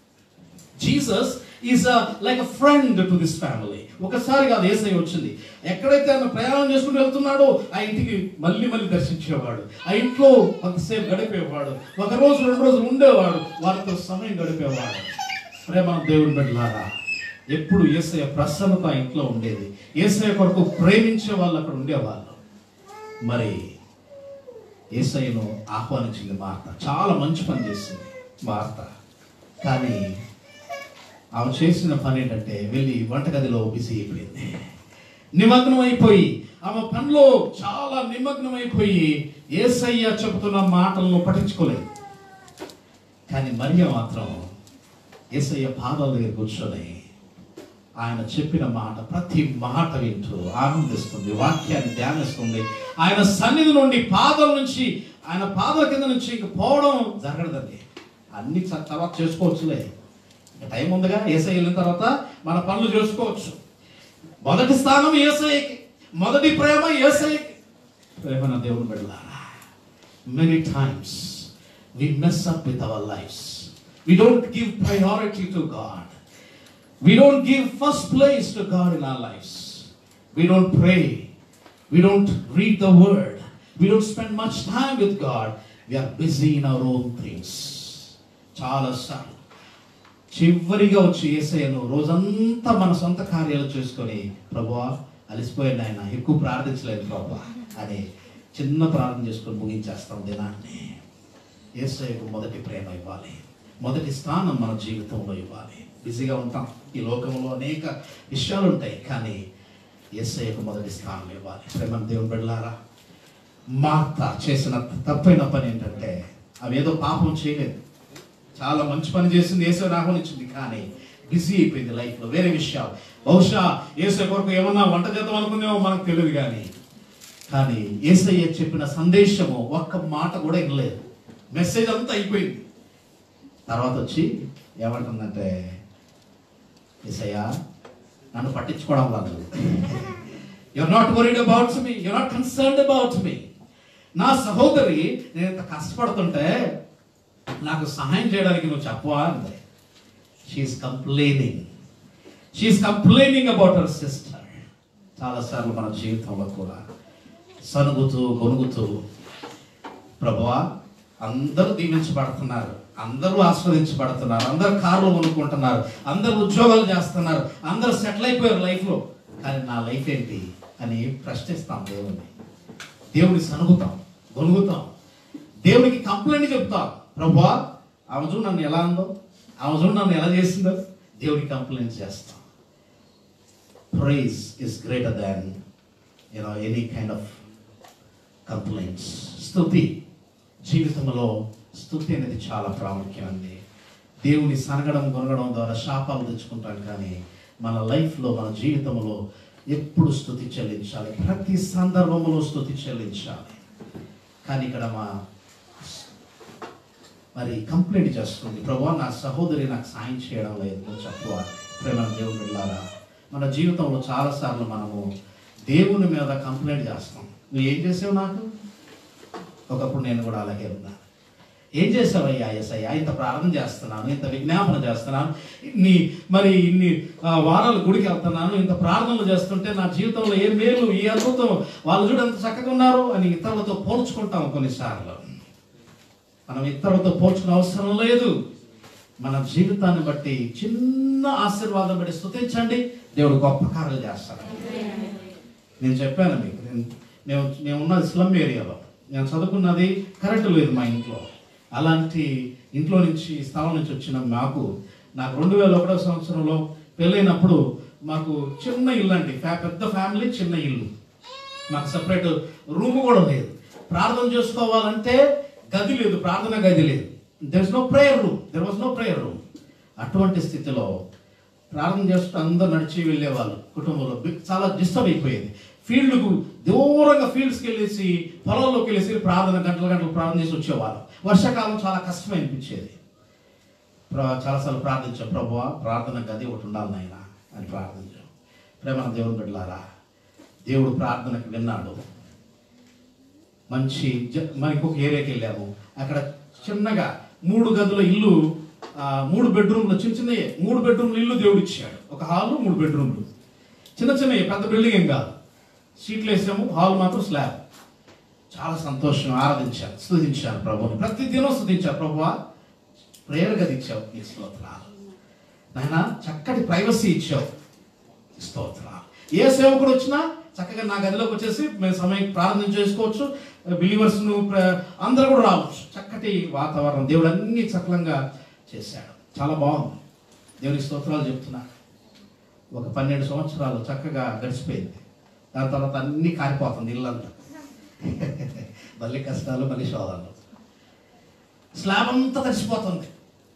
Jesus is like a friend to this family ఒకసారి కాదు ఏసై వచ్చింది ఎక్కడైతే ఆయన ప్రయాణం చేసుకుని వెళ్తున్నాడో ఆ ఇంటికి మళ్ళీ మళ్ళీ దర్శించేవాడు ఆ ఇంట్లో కొంతసేపు గడిపేవాడు ఒక రోజు రెండు రోజులు ఉండేవాడు వారితో సమయం గడిపేవాడు ప్రేమ దేవుని బిడ్డలారా ఎప్పుడు ఏసయ ప్రసన్నత ఆ ఇంట్లో ఉండేది ఏసయ కొరకు ప్రేమించే వాళ్ళు అక్కడ ఉండేవాళ్ళు మరి ఏసయ్యను ఆహ్వానించింది మార్త చాలా మంచి పని చేసింది మార్త కానీ ఆమె చేసిన పని ఏంటంటే వెళ్ళి వంటగదిలో బిజీ అయిపోయింది నిమగ్నం అయిపోయి ఆమె పనిలో చాలా నిమగ్నం అయిపోయి ఏసయ్య చెబుతున్న మాటలను పట్టించుకోలేదు కానీ మరియ మాత్రం ఏసయ్య పాదాల దగ్గర కూర్చొని ఆయన చెప్పిన మాట ప్రతి మాట వింటూ ఆనందిస్తుంది వాక్యాన్ని ధ్యానిస్తుంది ఆయన సన్నిధి నుండి పాదం నుంచి ఆయన పాదాల కింద నుంచి ఇంక పోవడం జరగదండి అన్ని చ- తర్వాత చేసుకోవచ్చులే ఇంకా టైం ఉందిగా ఏసై వెళ్ళిన తర్వాత మన పనులు చేసుకోవచ్చు మొదటి స్థానం ఏసైకి మొదటి ప్రేమ ఏసైకి ప్రేమ నా దేవుని బిడ్డలారా many times we mess up with our lifes we don't give priority to God We don't give first place to God in our lives. We don't pray. We don't read the word. We don't spend much time with God. We are busy in our own things. చాలా సార్లు చివరిగా వచ్చి ఏసయ్యను రోజంతా మన సొంత కార్యాలు చేసుకొని ప్రభువా అలసిపోయాను ఆయన ఎక్కువ ప్రార్థించలేదు ప్రభా అని చిన్న ప్రార్థన చేసుకొని ముగించేస్తాం దినాన్ని ఏసయ్యకు మొదటి ప్రేమ ఇవ్వాలి మొదటి స్థానం మన జీవితంలో ఇవ్వాలి బిజీగా ఉంటాం ఈ లోకంలో అనేక విషయాలు ఉంటాయి కానీ ఏసయ్యకు మొదటి స్థానం ఇవ్వాలి ప్రేమ దేవుని బిడ్డలారా మార్త చేసిన తప్పైన పని ఏంటంటే అవి ఏదో పాపం చేయలేదు చాలా మంచి పని చేసింది ఏసే ఆహ్వానించింది కానీ బిజీ అయిపోయింది లైఫ్లో వేరే విషయాలు బహుశా ఏసే కొరకు ఏమన్నా వంట చేద్దాం అనుకుందేమో మనకు తెలియదు కానీ కానీ ఏసయ్య చెప్పిన సందేశము ఒక్క మాట కూడా వినలేదు మెసేజ్ అంతా అయిపోయింది తర్వాత వచ్చి ఏమంటుందంటే ఏసయ్య నన్ను పట్టించుకోవడం లేదు you're not worried about me you're not concerned about me నా సహోదరి నేను ఇంత కష్టపడుతుంటే నాకు సహాయం చేయడానికి నువ్వు చెప్పవా అంది she is complaining she is complaining about our sister చాలాసార్లు మన జీవితంలో కూడా సనుగుతూ గొనుగుతూ ప్రభువా అందరూ దీవించబడుతున్నారు అందరూ ఆస్వాదించబడుతున్నారు అందరు కార్లు కొనుక్కుంటున్నారు అందరూ ఉద్యోగాలు చేస్తున్నారు అందరూ సెటిల్ అయిపోయారు లైఫ్లో కానీ నా లైఫ్ ఏంటి అని ప్రశ్నిస్తాం దేవుణ్ణి దేవుని సనుగుతాం గొనుగుతాం దేవునికి కంప్లైంట్ చెప్తాం ప్రభువా ఆమె చూడు నన్ను ఎలా ఉందో ఆమె చూడు నన్ను ఎలా చేసిందో దేవునికి కంప్లైంట్ చేస్తాం praise is greater than you know any kind of complaints స్తుతి జీవితంలో స్తుతి అనేది చాలా ప్రాముఖ్యమండి దేవుని సనగడం కొనగడం ద్వారా శాపాలు తెచ్చుకుంటాం కానీ మన లైఫ్లో మన జీవితంలో ఎప్పుడు స్తుతి చెల్లించాలి ప్రతి సందర్భంలో స్తుతి చెల్లించాలి కానీ ఇక్కడ మా మరి కంప్లైంట్ చేస్తుంది ప్రభా నా సహోదరి నాకు సాయం చేయడం లేదు నువ్వు చెప్పవా ప్రేమ దేవుని వెళ్ళారా మన జీవితంలో చాలాసార్లు మనము దేవుని మీద కంప్లైంట్ చేస్తాం నువ్వు ఏం చేసావు నాకు ఒకప్పుడు నేను కూడా అలాగే ఉన్నా ఏం చేసావయ్యా ఎస్ఐయా ఇంత ప్రార్థన చేస్తున్నాను ఇంత విజ్ఞాపన చేస్తున్నాను ఇన్ని మరి ఇన్ని ఆ, వారాలు గుడికి వెళ్తున్నాను ఇంత ప్రార్థనలు చేస్తుంటే నా జీవితంలో ఏ మేలు ఈ అద్భుతం వాళ్ళు చూడ ఎంత చక్కగా ఉన్నారు అని ఇతరులతో పోల్చుకుంటాం కొన్నిసార్లు మనం ఇతరులతో పోల్చుకునే అవసరం లేదు మన జీవితాన్ని బట్టి చిన్న ఆశీర్వాదం బట్టి స్తుతించండి దేవుడు గొప్ప కార్యాలు చేస్తాడు నేను చెప్పాను మీకు నేను మేము మేము ఉన్నది స్లమ్ ఏరియాలో నేను చదువుకున్నది కరెంటు లేదు మా ఇంట్లో అలాంటి ఇంట్లో నుంచి స్థలం నుంచి వచ్చిన మాకు నాకు రెండు వేల ఒకటో సంవత్సరంలో పెళ్ళైనప్పుడు మాకు చిన్న ఇల్లు అండి ఫ్యా- పెద్ద ఫ్యామిలీ చిన్న ఇల్లు మాకు సపరేట్ రూమ్ కూడా లేదు ప్రార్థన చేసుకోవాలంటే గది లేదు ప్రార్థన గది లేదు there is no prayer room there was no prayer room అటువంటి స్థితిలో ప్రార్థన చేస్తూ అందరూ నడిచి వెళ్ళేవాళ్ళు కుటుంబంలో బి- చాలా డిస్టర్బ్ అయిపోయేది ఫీల్డ్కు దూరంగా ఫీల్డ్స్కి వెళ్ళేసి పొలంలోకి వెళ్ళేసి ప్రార్థన గంటల గంటలు ప్రార్థన చేసి వచ్చేవాళ్ళు వర్షాకాలం చాలా కష్టం అనిపించేది ప్ర- చాలాసార్లు ప్రార్థించాం ప్రభువా ప్రార్థన గది ఒకటి ఉండాలి నాయన అని ప్రార్థించాం ప్రేమ దేవుని బిడ్డలారా దేవుడు ప్రార్థనకు విన్నాడు మంచి జ- మరి ఇంకొక ఏరియాకి వెళ్ళాము అక్కడ చిన్నగా మూడు గదుల ఇల్లు ఆ, మూడు బెడ్రూమ్లు చిన్న చిన్నయే మూడు బెడ్రూమ్లు ఇల్లు దేవుడు ఇచ్చాడు ఒక హాలు మూడు బెడ్రూమ్లు చిన్న చిన్నవి పెద్ద బిల్డింగ్ ఏం కాదు సీట్లు వేసాము హాల్ మాత్రం స్లాబ్ చాలా సంతోషం ఆరాధించాను స్తుతించాను ప్రభుని ప్రతి దినం స్తుతించాను ప్రభువా ప్రేయర్ గది ఇచ్చావు నీ స్తోత్రాలు నాయన చక్కటి ప్రైవసీ ఇచ్చావు స్తోత్రాలు ఏ సేవకుడు వచ్చినా చక్కగా నా గదిలోకి వచ్చేసి మేము సమయం ప్రార్థన చేసుకోవచ్చు బిలీవర్స్ అందరూ కూడా రావచ్చు చక్కటి వాతావరణం దేవుడు అన్ని సకలంగా చేశాడు చాలా బాగుంది దేవుని స్తోత్రాలు చెప్తున్నా ఒక పన్నెండు సంవత్సరాలు చక్కగా గడిచిపోయింది దాని తర్వాత అన్ని కారిపోతుంది ఇల్లంతా మళ్ళీ కష్టాలు మళ్ళీ శోధనలు స్లాబ్ అంతా తడిసిపోతుంది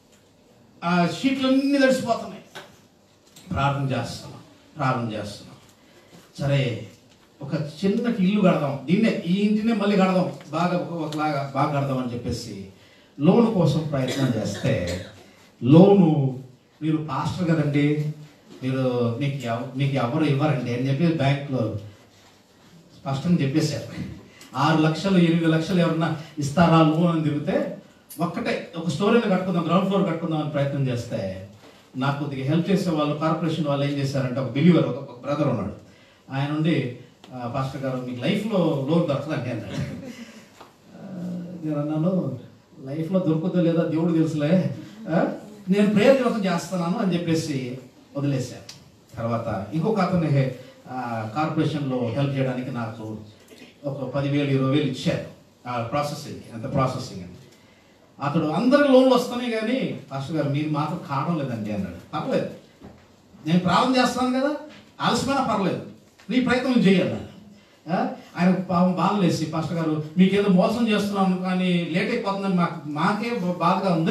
ఆ షీట్లు అన్నీ తడిసిపోతున్నాయి ప్రార్థన చేస్తున్నాం ప్రార్థన చేస్తున్నాం సరే ఒక చిన్న ఇల్లు కడదాం దీన్నే ఈ ఇంటినే మళ్ళీ కడదాం బాగా ఒక- ఒకలాగా బాగా కడదాం అని చెప్పేసి లోన్ కోసం ప్రయత్నం చేస్తే లోను మీరు పాస్టర్ కదండి మీరు మీకు ఎవ మీకు ఎవరు ఇవ్వరండి అని చెప్పి బ్యాంకులో స్పష్టంగా చెప్పేశారు ఆరు లక్షలు ఎనిమిది లక్షలు ఎవరన్నా ఇస్తారా లోన్ అని తిరిగితే ఒక్కటే ఒక స్టోరీని కట్టుకుందాం గ్రౌండ్ ఫ్లోర్ కట్టుకుందాం అని ప్రయత్నం చేస్తే నాకు కొద్దిగా హెల్ప్ చేసే వాళ్ళు కార్పొరేషన్ వాళ్ళు ఏం చేశారంటే ఒక బిలీవర్ ఒక బ్రదర్ ఉన్నాడు ఆయన ఉండి "ఆ, పాస్టర్ గారు మీకు లైఫ్లో లోన్ దొరకదండి అన్నాడు ఆ, నేను అన్నాను లైఫ్లో దొరుకుతుందో లేదా దేవుడు తెలుసులే ఆ, నేను ప్రేయర్ కోసం చేస్తున్నాను అని చెప్పేసి వదిలేశాను తర్వాత ఇంకొక అతను హే- ఆ, కార్పొరేషన్లో హెల్ప్ చేయడానికి నాకు ఒక పదివేలు ఇరవై వేలు ఇచ్చారు ఆ ప్రాసెసింగ్ అంత ప్రాసెసింగ్ అని అతడు అందరి లోన్లు వస్తున్నాయి కానీ పాస్టర్ గారు మీరు మాత్రం కావడం లేదండి అన్నాడు పర్లేదు నేను ప్రారంభం చేస్తాను కదా ఆలస్యమైనా పర్లేదు నీ ప్రయత్నం చేయాలి ఆ? ఆయన పాపం బాధలేసి పాస్టర్ గారు మీకేదో మోసం చేస్తున్నాను కానీ లేట్ అయిపోతుందని మాకు మాకే బాధగా ఉంది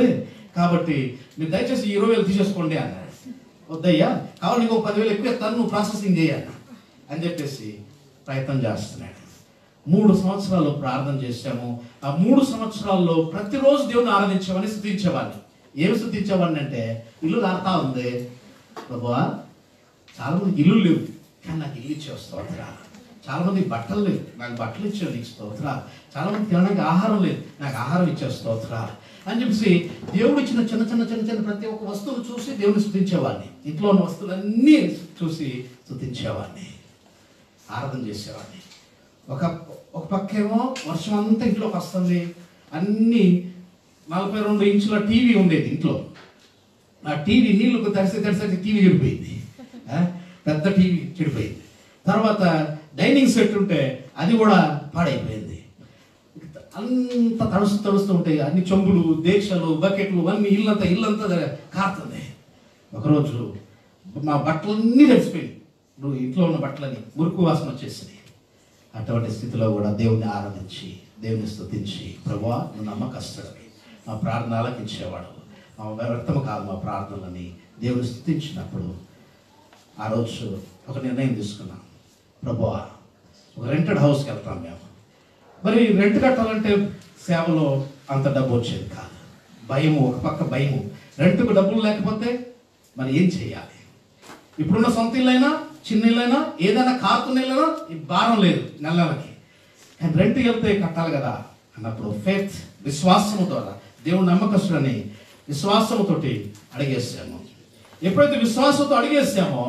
కాబట్టి మీరు దయచేసి ఈ ఇరవై వేలు తీసేసుకోండి అన్నాడు వద్దయ్యా కావాలి నీకు ఒక పదివేలు ఎక్కువ ఇస్తాను నువ్వు ప్రాసెసింగ్ చేయాలి అని చెప్పేసి ప్రయత్నం చేస్తున్నాడు మూడు సంవత్సరాలు ప్రార్థన చేశాము ఆ మూడు సంవత్సరాల్లో ప్రతిరోజు దేవుని ఆరాధించామని స్థుతించేవాడిని ఏమి స్థుతించేవాడిని అంటే ఇల్లు దాడుతా ఉంది ప్రభువా చాలా మందికి ఇల్లు లేవు కానీ నాకు ఇల్లు ఇచ్చే స్తోత్ర చాలా మందికి బట్టలు లేవు నాకు బట్టలు ఇచ్చావు నీకు స్తోత్ర చాలా మంది తినడానికి ఆహారం లేదు నాకు ఆహారం ఇచ్చే స్తోత్ర అని చెప్పేసి దేవుడు ఇచ్చిన చిన్న చిన్న చిన్న చిన్న ప్రతి ఒక్క వస్తువును చూసి దేవుని స్థుతించేవాడిని ఇంట్లో ఉన్న వస్తువులన్నీ చూసి స్థుతించేవాడిని ఆరాధన చేసేవాడిని ఒక ఒక పక్కేమో వర్షం అంతా ఇంట్లోకి వస్తుంది అన్ని నలభై రెండు ఇంచుల టీవీ ఉండేది ఇంట్లో ఆ టీవీ నీళ్లకు తడిసి తడిసి టీవీ చెడిపోయింది ఆ? పెద్ద టీవీ చెడిపోయింది తర్వాత డైనింగ్ సెట్ ఉంటే అది కూడా పాడైపోయింది అంత తడుస్తూ తడుస్తూ ఉంటాయి అన్ని చెంబులు దేశాలు బకెట్లు అన్ని ఇల్లంతా ఇల్లంతా కారుతుంది ఒకరోజు మా బట్టలన్నీ తడిసిపోయింది నువ్వు ఇంట్లో ఉన్న బట్టలన్నీ మురుకు వాసన వచ్చేసింది అటువంటి స్థితిలో కూడా దేవుని ఆరాధించి దేవుని స్తుతించి ప్రభా నువ్వు నమ్మకస్తుడవి మా ప్రార్థన ఆలకించేవాడు మా వ్యర్థము కాదు మా ప్రార్థనలని దేవుని స్థుతించినప్పుడు ఆ రోజు ఒక నిర్ణయం తీసుకున్నాం ప్రభువా ఒక రెంటెడ్ హౌస్కి వెళ్తాం మేము మరి రెంట్ కట్టాలంటే సేవలో అంత డబ్బు వచ్చేది కాదు భయము ఒక పక్క భయము రెంట్కు డబ్బులు లేకపోతే మరి ఏం చేయాలి ఇప్పుడున్న సొంత ఇల్లైనా చిన్న ఇల్లైనా ఏదైనా కారుతున్న ఇల్లైనా ఈ భారం లేదు నెల నెలకి కానీ రెంట్ వెళ్తే కట్టాలి కదా అన్నప్పుడు ఫేత్ విశ్వాసము ద్వారా దేవుడు నమ్మకస్తుడని విశ్వాసముతోటి అడిగేసాము ఎప్పుడైతే విశ్వాసంతో అడిగేసామో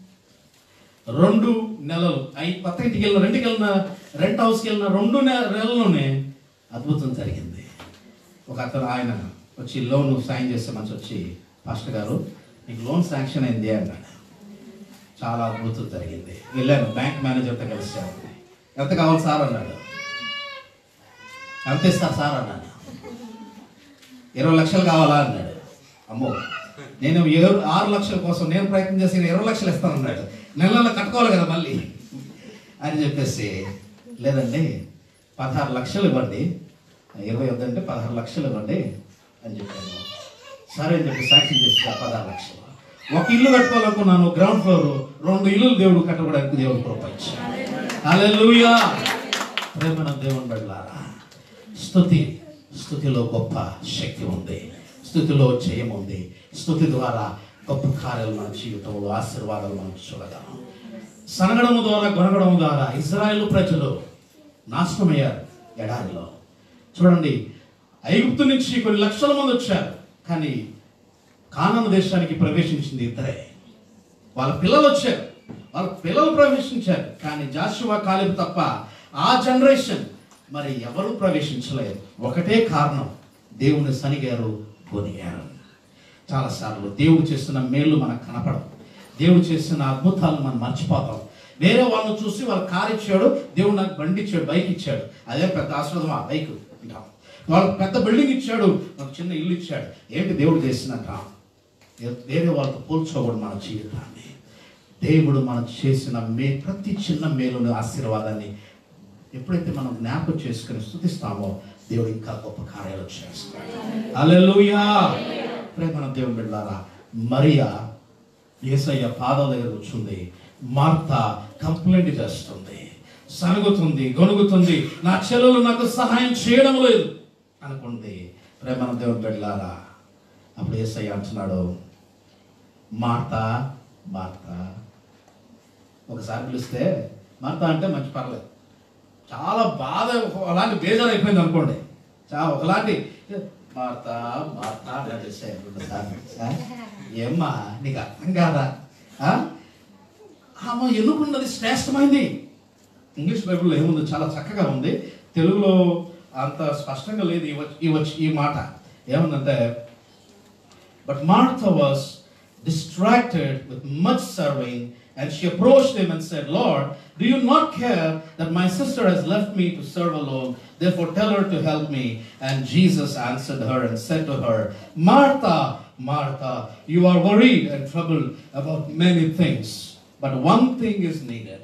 రెండు నెలలు అయి కొత్త ఇంటికి వెళ్ళిన రెండుకి వెళ్ళిన రెంట్ హౌస్కి వెళ్ళిన రెండు నె- నెలల్లోనే అద్భుతం జరిగింది ఒక అతను ఆయన వచ్చి లోన్ సైన్ చేస్తే మంచి వచ్చి పాస్టర్ గారు మీకు లోన్ శాంక్షన్ అయింది అన్నాడు చాలా అద్భుతం జరిగింది వెళ్ళాను బ్యాంక్ మేనేజర్తో కలిసాను ఎంత కావాలి సార్ అన్నాడు ఎంత ఇస్తారు సార్ అన్నాడు ఇరవై లక్షలు కావాలా అన్నాడు అమ్మో నేను ఏడు ఆరు లక్షల కోసం నేను ప్రయత్నం చేసి నేను ఇరవై లక్షలు ఇస్తాను అన్నాడు నెల నెల కట్టుకోవాలి కదా మళ్ళీ అని చెప్పేసి లేదండి పదహారు లక్షలు ఇవ్వండి ఇరవై వద్దంటే పదహారు లక్షలు ఇవ్వండి అని చెప్పాను సరే అని చెప్పి సాక్షి చేసి పదహారు లక్షలు ఒక ఇల్లు కట్టుకోవాలనుకున్నాను గ్రౌండ్ ఫ్లోర్ రెండు ఇల్లులు దేవుడు కట్టుకోవడానికి దేవుడు కృపించాడు హల్లెలూయా ప్రేమన దేవుని బిడ్డలారా స్థుతి స్థుతిలో గొప్ప శక్తి ఉంది స్థుతిలో జయం ఉంది స్థుతి ద్వారా గొప్ప కార్యాలు మన జీవితంలో ఆశీర్వాదాలు మనం చూడగలం సనగడము ద్వారా గొనగడము ద్వారా ఇజ్రాయెల్ ప్రజలు నాశనమయ్యారు ఎడారిలో చూడండి ఐగుప్తు నుంచి కొన్ని లక్షల మంది వచ్చారు కానీ కానాను దేశానికి ప్రవేశించింది ఇద్దరే వాళ్ళ పిల్లలు వచ్చారు వాళ్ళ పిల్లలు ప్రవేశించారు కానీ జాషువా కాలేబు తప్ప ఆ జనరేషన్ మరి ఎవరు ప్రవేశించలేదు ఒకటే కారణం దేవుని సనిగారు కొనిగారు చాలాసార్లు దేవుడు చేస్తున్న మేలు మనకు కనపడవు దేవుడు చేస్తున్న అద్భుతాలు మనం మర్చిపోతాం వేరే వాళ్ళని చూసి వాళ్ళ కారు ఇచ్చాడు దేవుడు నాకు బండి ఇచ్చాడు బైక్ ఇచ్చాడు అదే పెద్ద ఆశ్రదం ఆ బైక్ అంటాం వాళ్ళకి పెద్ద బిల్డింగ్ ఇచ్చాడు నాకు చిన్న ఇల్లు ఇచ్చాడు ఏంటి దేవుడు చేసినట్టాం వేరే వాళ్ళతో పోల్చకూడదు మన జీవితాన్ని దేవుడు మనం చేసిన మే ప్రతి చిన్న మేలుని ఆశీర్వాదాన్ని ఎప్పుడైతే మనం జ్ఞాపకం చేసుకుని స్థుతిస్తామో దేవుడు ఇంకా గొప్ప కార్యాలు చేస్తాడు హల్లెలూయా ప్రేమ దేవుని బిడ్డారా మరియా ఏసయ్య పాదాల దగ్గర కూర్చుంది మార్త కంప్లైంట్ చేస్తుంది సనుగుతుంది గొనుగుతుంది నా చెల్లెలు నాకు సహాయం చేయడం లేదు అనుకుంది ప్రేమ దేవుని బిడ్డలారా అప్పుడు ఏసయ్య అంటున్నాడు మార్త మార్త ఒకసారి పిలిస్తే మార్త అంటే మంచి పర్లేదు చాలా బాధ అలాంటి బేజారు అయిపోయింది అనుకోండి చాలా ఒకలాంటి మార్త మార్త అని చేసాయి రెండుసార్లు. ఆ? ఏమ్మా నీకు అర్థం కాదా ఆ? ఆమె ఎన్నుకున్నది శ్రేష్టమైంది ఇంగ్లీష్ బైబిల్లో ఏముంది చాలా చక్కగా ఉంది తెలుగులో అంత స్పష్టంగా లేదు ఈ వచ్- ఈ వచ్చి ఈ మాట ఏముందంటే But Martha was distracted with much serving, and she approached him and said, Lord, do you not care that my sister has left me to serve alone? Therefore, tell her to help me. And Jesus answered her and said to her, Martha, Martha, you are worried and troubled about many things, but one thing is needed.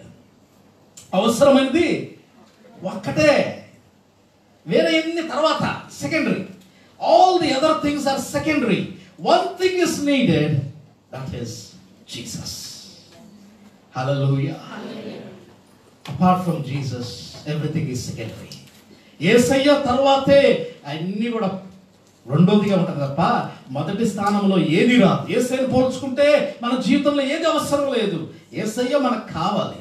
అవసరమైనది ఒక్కటే వేరే ఎన్ని తర్వాత secondary All the other things are secondary. One thing is needed, that is Jesus. Hallelujah. Apart from Jesus, everything is secondary. ఏసయ్య తర్వాతే అన్నీ కూడా రెండోదిగా ఉంటుంది తప్ప మొదటి స్థానంలో ఏది రాదు ఏసైని పోల్చుకుంటే మన జీవితంలో ఏది అవసరం లేదు ఏసయ్య మనకు కావాలి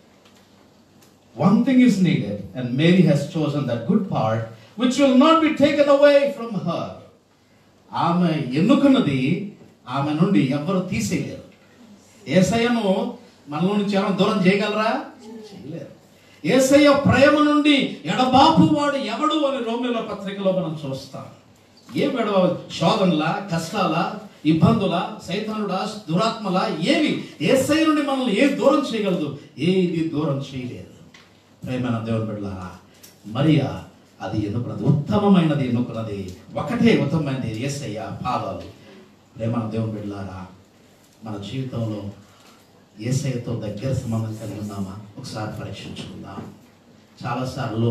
One thing is needed, and Mary has chosen that good part, which will not be taken away from her. ఆమె ఎన్నుకున్నది ఆమె నుండి ఎవ్వరు తీసేయలేరు ఏసయ్యను మనలో నుంచి ఏమైనా దూరం చేయగలరా చేయలేరు ఏసయ్య ప్రేమ నుండి ఎడబాపు వాడు ఎవడు అని రోమిల పత్రికలో మనం చూస్తాం ఏం ఎడవ శోధనలా కష్టాలా ఇబ్బందుల సైతానుడా దురాత్మల ఏవి ఏసయ్య నుండి మనల్ని ఏది దూరం చేయగలదు ఏది దూరం చేయలేదు ప్రేమైన దేవుని బిడ్డలారా మరియా అది ఎన్నుకున్నది ఉత్తమమైనది ఎన్నుకున్నది ఒకటే ఉత్తమమైనది ఏసయ్య పాదాలు ప్రేమైన దేవుని బిడ్డలారా మన జీవితంలో ఏసయ్యతో దగ్గర సంబంధం కలిగి ఉన్నామా ఒకసారి పరీక్షించుకుందాం చాలాసార్లు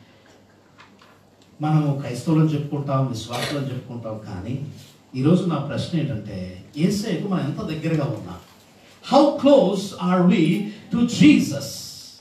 మనము క్రైస్తవులను చెప్పుకుంటాం విశ్వాసులను చెప్పుకుంటాం కానీ ఈరోజు నా ప్రశ్న ఏంటంటే ఏసైకు మనం ఎంత దగ్గరగా ఉన్నాం how close are we to Jesus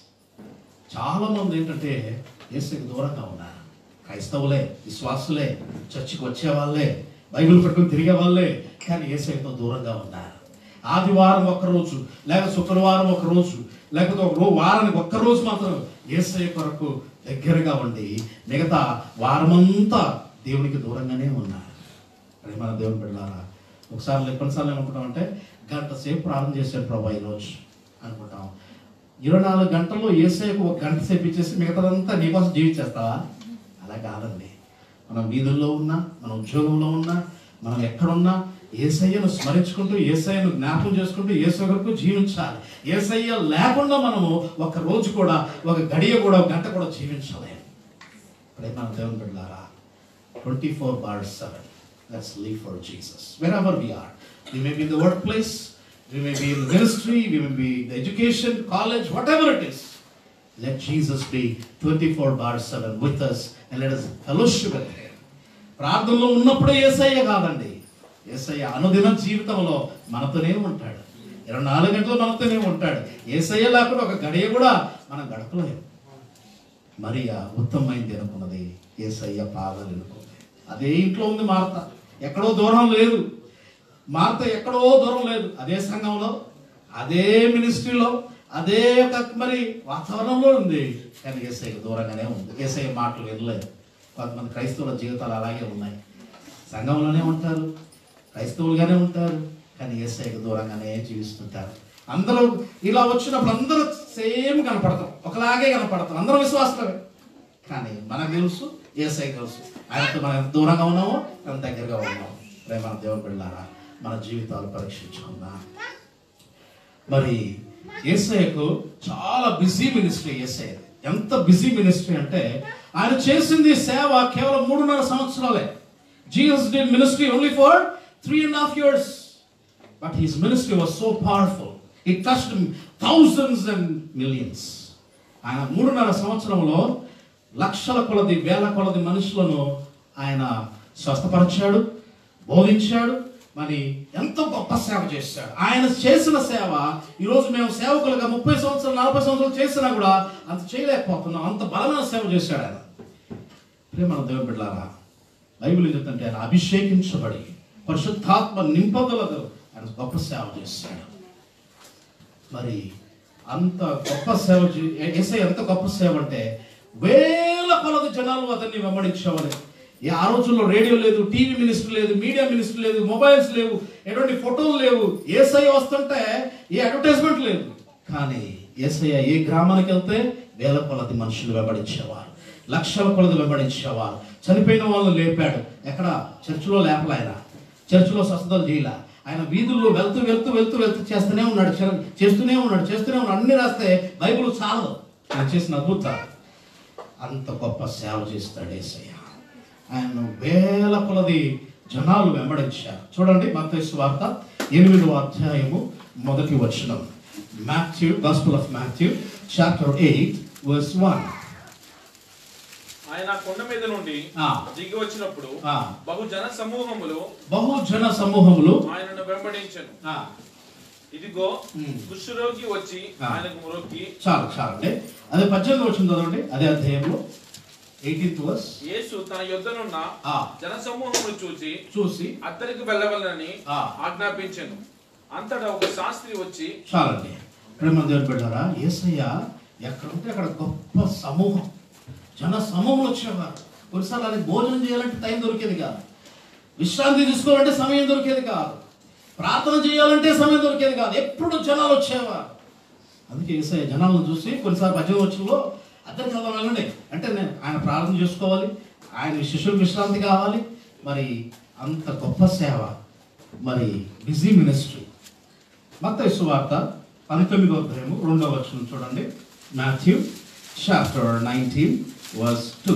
చాలా మంది ఏంటంటే ఏసైకి దూరంగా ఉన్నారు క్రైస్తవులే విశ్వాసులే చర్చికి వచ్చే వాళ్ళే బైబిల్ పట్టుకుని తిరిగే వాళ్ళే కానీ ఏసైతో దూరంగా ఉన్నారు ఆదివారం ఒక్క రోజు లేక శుక్రవారం ఒక రోజు లేకపోతే ఒక రోజు వారానికి ఒక్క రోజు మాత్రం ఏసై కొరకు దగ్గరగా ఉండి మిగతా వారమంతా దేవునికి దూరంగానే ఉన్నారు ప్రేమ దేవుని బిడ్డారా ఒకసారి కొన్నిసార్లు ఏమనుకుంటాం అంటే గంట సేపు ప్రార్థన చేశాడు ప్రభా ఈరోజు అనుకుంటాం ఇరవై నాలుగు గంటల్లో ఏసైకు ఒక గంట సేపు ఇచ్చేసి మిగతాదంతా నీకోసం జీవించేస్తావా అలా కాదండి మనం వీధుల్లో ఉన్నా మన ఉద్యోగంలో ఉన్నా మనం ఎక్కడున్నా ఏసయ్యను స్మరించుకుంటూ ఏసయ్యను జ్ఞాపకం చేసుకుంటూ ఏసై వరకు జీవించాలి ఏసయ్య లేకుండా మనము ఒక రోజు కూడా ఒక గడియ కూడా ఒక గంట కూడా జీవించలేము ప్రేమ దేవుని బిడ్డారా twenty four bar seven let's live for Jesus wherever we are we may be in the workplace we may be in ministry we may be the education college whatever it is let Jesus be 24 bar 7 with us and let us fellowship with him. ప్రార్థనలో ఉన్నప్పుడే ఏసయ్య కాదండి ఏసయ్య అనుదిన జీవితంలో మనతోనే ఉంటాడు ఇరవై నాలుగు గంటలు మనతోనే ఉంటాడు ఏసయ్య లేకుండా ఒక గడియ కూడా మనం గడపలేము మరి ఆ ఉత్తమమైంది అనుకున్నది ఏసయ్య పాదాలు ఎన్నుకుంది అదే ఇంట్లో ఉంది మార్త ఎక్కడో దూరం లేదు మార్త ఎక్కడో దూరం లేదు అదే సంఘంలో అదే మినిస్ట్రీలో అదే ఒక మరి వాతావరణంలో ఉంది కానీ ఏసైకి దూరంగానే ఉంది ఏసఐ మాటలు వినలేదు కొంతమంది క్రైస్తవుల జీవితాలు అలాగే ఉన్నాయి సంఘంలోనే ఉంటారు క్రైస్తవులుగానే ఉంటారు కానీ ఏసైకి దూరంగానే జీవిస్తుంటారు అందరూ ఇలా వచ్చినప్పుడు అందరూ సేమ్ కనపడతాం ఒకలాగే కనపడతాం అందరూ విశ్వాసమే కానీ మనకు తెలుసు ఏసై తెలుసు ఆయనతో మనం ఎంత దూరంగా ఉన్నామో ఎంత దగ్గరగా ఉన్నాము ప్రేమ దేవుని బిళ్ళారా మన జీవితాలు పరీక్షించుకుందాం మరి ఏసయ్యకు చాలా బిజీ మినిస్ట్రీ ఏసయ్య ఎంత బిజీ మినిస్ట్రీ అంటే ఆయన చేసింది సేవ కేవలం మూడున్నర సంవత్సరాలే Jesus did ministry only for three and half years but his ministry was so powerful it touched thousands and millions ఆయన మూడున్నర సంవత్సరంలో లక్షల కొలది వేల కొలది మనుషులను ఆయన స్వస్థపరిచాడు బోధించాడు మరి ఎంతో గొప్ప సేవ చేశాడు ఆయన చేసిన సేవ ఈరోజు మేము సేవకులుగా ముప్పై సంవత్సరాలు నలభై సంవత్సరాలు చేసినా కూడా అంత చేయలేకపోతున్నాం అంత బలమైన సేవ చేశాడు ఆయన ప్రేమ దేవుని బిడ్డారా బైబిల్ ఏం చెప్తుంటే ఆయన అభిషేకించబడి పరిశుద్ధాత్మ నింపదలతో ఆయన గొప్ప సేవ చేశాడు మరి అంత గొప్ప సేవ చే- ఏ- యేసయ్య ఎంత గొప్ప సేవ అంటే వేల కొలది జనాలు అతన్ని వెంబడించేవారు ఈ ఆ రోజుల్లో రేడియో లేదు టీవీ మినిస్టర్ లేదు మీడియా మినిస్టర్ లేదు మొబైల్స్ లేవు ఎటువంటి ఫోటోలు లేవు ఏసయ్య వస్తుంటే ఏ అడ్వర్టైజ్మెంట్ లేదు కానీ ఏసయ్య ఏ గ్రామానికి వెళ్తే వేల కొలది మనుషులు వెంబడించేవారు లక్షల కొలది వెంబడించేవారు చనిపోయిన వాళ్ళని లేపాడు ఎక్కడ చర్చిలో లేపలే ఆయన చర్చిలో స్వస్థతలు చేయలే ఆయన వీధుల్లో వెళ్తూ వెళ్తూ వెళ్తూ వెళ్తూ చేస్తూనే ఉన్నాడు చే- చేస్తూనే ఉన్నాడు చేస్తూనే ఉన్నాడు అన్ని రాస్తే బైబిల్ చాలదు ఆయన చేసిన అద్భుతాలు అంత గొప్ప సేవ చేస్తాడు ఏసయ్య ఆయన వేల కొలది జనాలు వెంబడించారు చూడండి మత్తయి వార్త ఎనిమిదవ అధ్యాయము మొదటి వచనం Matthew gospel of Matthew chapter eight verse one ఆయన కొండ మీద నుండి ఆ. దిగి వచ్చినప్పుడు ఆ. బహు జన సమూహములు బహుజన సమూహములు ఆయనను వెంబడించను ఆ, ఇదిగో ఉమ్. కుష్ఠరోగి వచ్చి ఆ. ఆయనకు మొరొక్కి చాలు చాలు అంటే అదే పద్దెనిమిది వచ్చింది చదవండి అదే అధ్యాయంలో ఎయిటీన్త్ వర్స్ యేసు తన యొద్దనున్న ఆ. జన సమూహమును చూసి చూసి అత్తరికి వెళ్ళవలనని ఆ. ఆజ్ఞాపించను అంతటా ఒక శాస్త్రి వచ్చి చాలండి ప్రేమ దేవుని బిడ్డారా ఏసయ్య ఎక్కడ ఉంటే అక్కడ గొప్ప సమూహం జన సమూహం వచ్చేవారు కొన్నిసార్లు అది భోజనం చేయాలంటే టైం దొరికేది కాదు విశ్రాంతి తీసుకోవాలంటే సమయం దొరికేది కాదు ప్రార్థన చేయాలంటే సమయం దొరికేది కాదు ఎప్పుడు జనాలు వచ్చేవారు అందుకే ఏసయ్య జనాలను చూసి కొన్నిసార్లు భజన వచ్చులో అద్దరికి వెళ్దాం వెళ్ళండి అంటే నేను ఆయన ప్రార్థన చేసుకోవాలి ఆయన శిష్యులకు విశ్రాంతి కావాలి మరి అంత గొప్ప సేవ మరి బిజీ మినిస్ట్రీ మత్తయి సువార్త పంతొమ్మిదో అధ్యాయము రెండవ వచనం చూడండి Matthew chapter nineteen verse two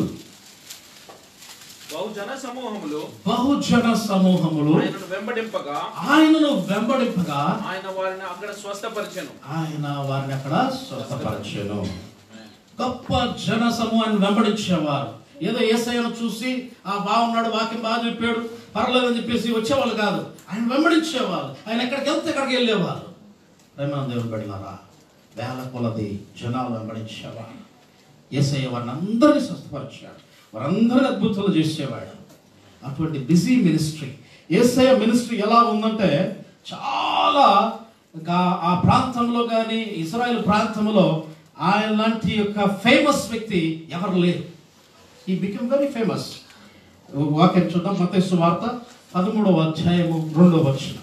బహు జన సమూహములు బహుజన సమూహములు ఆయనను వెంబడింపగా ఆయనను వెంబడింపగా ఆయన వారిని అక్కడ స్వస్థపరిచెను ఆయన వారిని అక్కడ స్వస్థపరచెను గొప్ప జన సమూహాన్ని వెంబడించేవారు ఏదో ఏసయ్యను చూసి ఆ బాగున్నాడు వాక్యం బాగా చెప్పాడు పర్లేదు అని చెప్పేసి వచ్చేవాళ్ళు కాదు ఆయన వెంబడించేవాళ్ళు ఆయన ఎక్కడికి వెళ్తే ఎక్కడికి వెళ్ళేవాళ్ళు ప్రేమ దేవుని బడిలారా వేల కొలది జనాలు వెంబడించేవారు ఏసయ్య వారిని అందరినీ స్వస్థపరిచాడు వారందరినీ అద్భుతాలు చేసేవాడు అటువంటి బిజీ మినిస్ట్రీ ఏసయ్య మినిస్ట్రీ ఎలా ఉందంటే చాలా ఇంకా ఆ ప్రాంతంలో కానీ ఇజ్రాయెల్ ప్రాంతంలో ఆయన లాంటి యొక్క ఫేమస్ వ్యక్తి ఎవరు లేరు ఈ బికమ్ వెరీ ఫేమస్ వాక్యం చూద్దాం మతేసు వార్త పదమూడవ అధ్యాయము రెండవ వచనం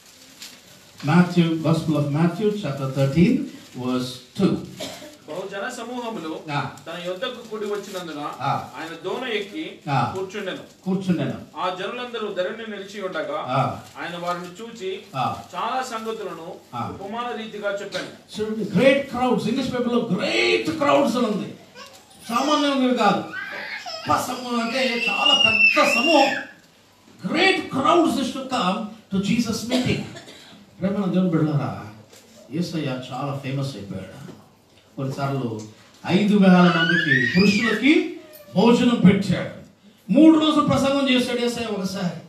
Matthew gospel of Matthew chapter thirteen verse two బహు జన సమూహములు ఆ. తన యొద్దకు కూడి వచ్చినందున ఆ. ఆయన దోణ ఎక్కి ఆ. కూర్చుండెను కూర్చుండెను ఆ జనులందరూ ధరణి నిలిచి ఉండగా ఆ. ఆయన వారిని చూచి ఆ. చాలా సంగతులను ఆ. ఉపమాన రీతిగా చెప్పాను చూడండి గ్రేట్ క్రౌడ్స్ ఇంగ్లీష్ పేపర్లో గ్రేట్ క్రౌడ్స్ అని ఉంది సామాన్యంగా కాదు గొప్ప సమూహం అంటే చాలా పెద్ద సమూహం great crowds is to come to Jesus meeting ప్రేమ దేవుని బిడ్డారా యేసయ్య చాలా ఫేమస్ అయిపోయాడు కొన్నిసార్లు ఐదు వేల మందికి పురుషులకి భోజనం పెట్టాడు మూడు రోజులు ప్రసంగం చేశాడు యేసయ్య ఒకసారి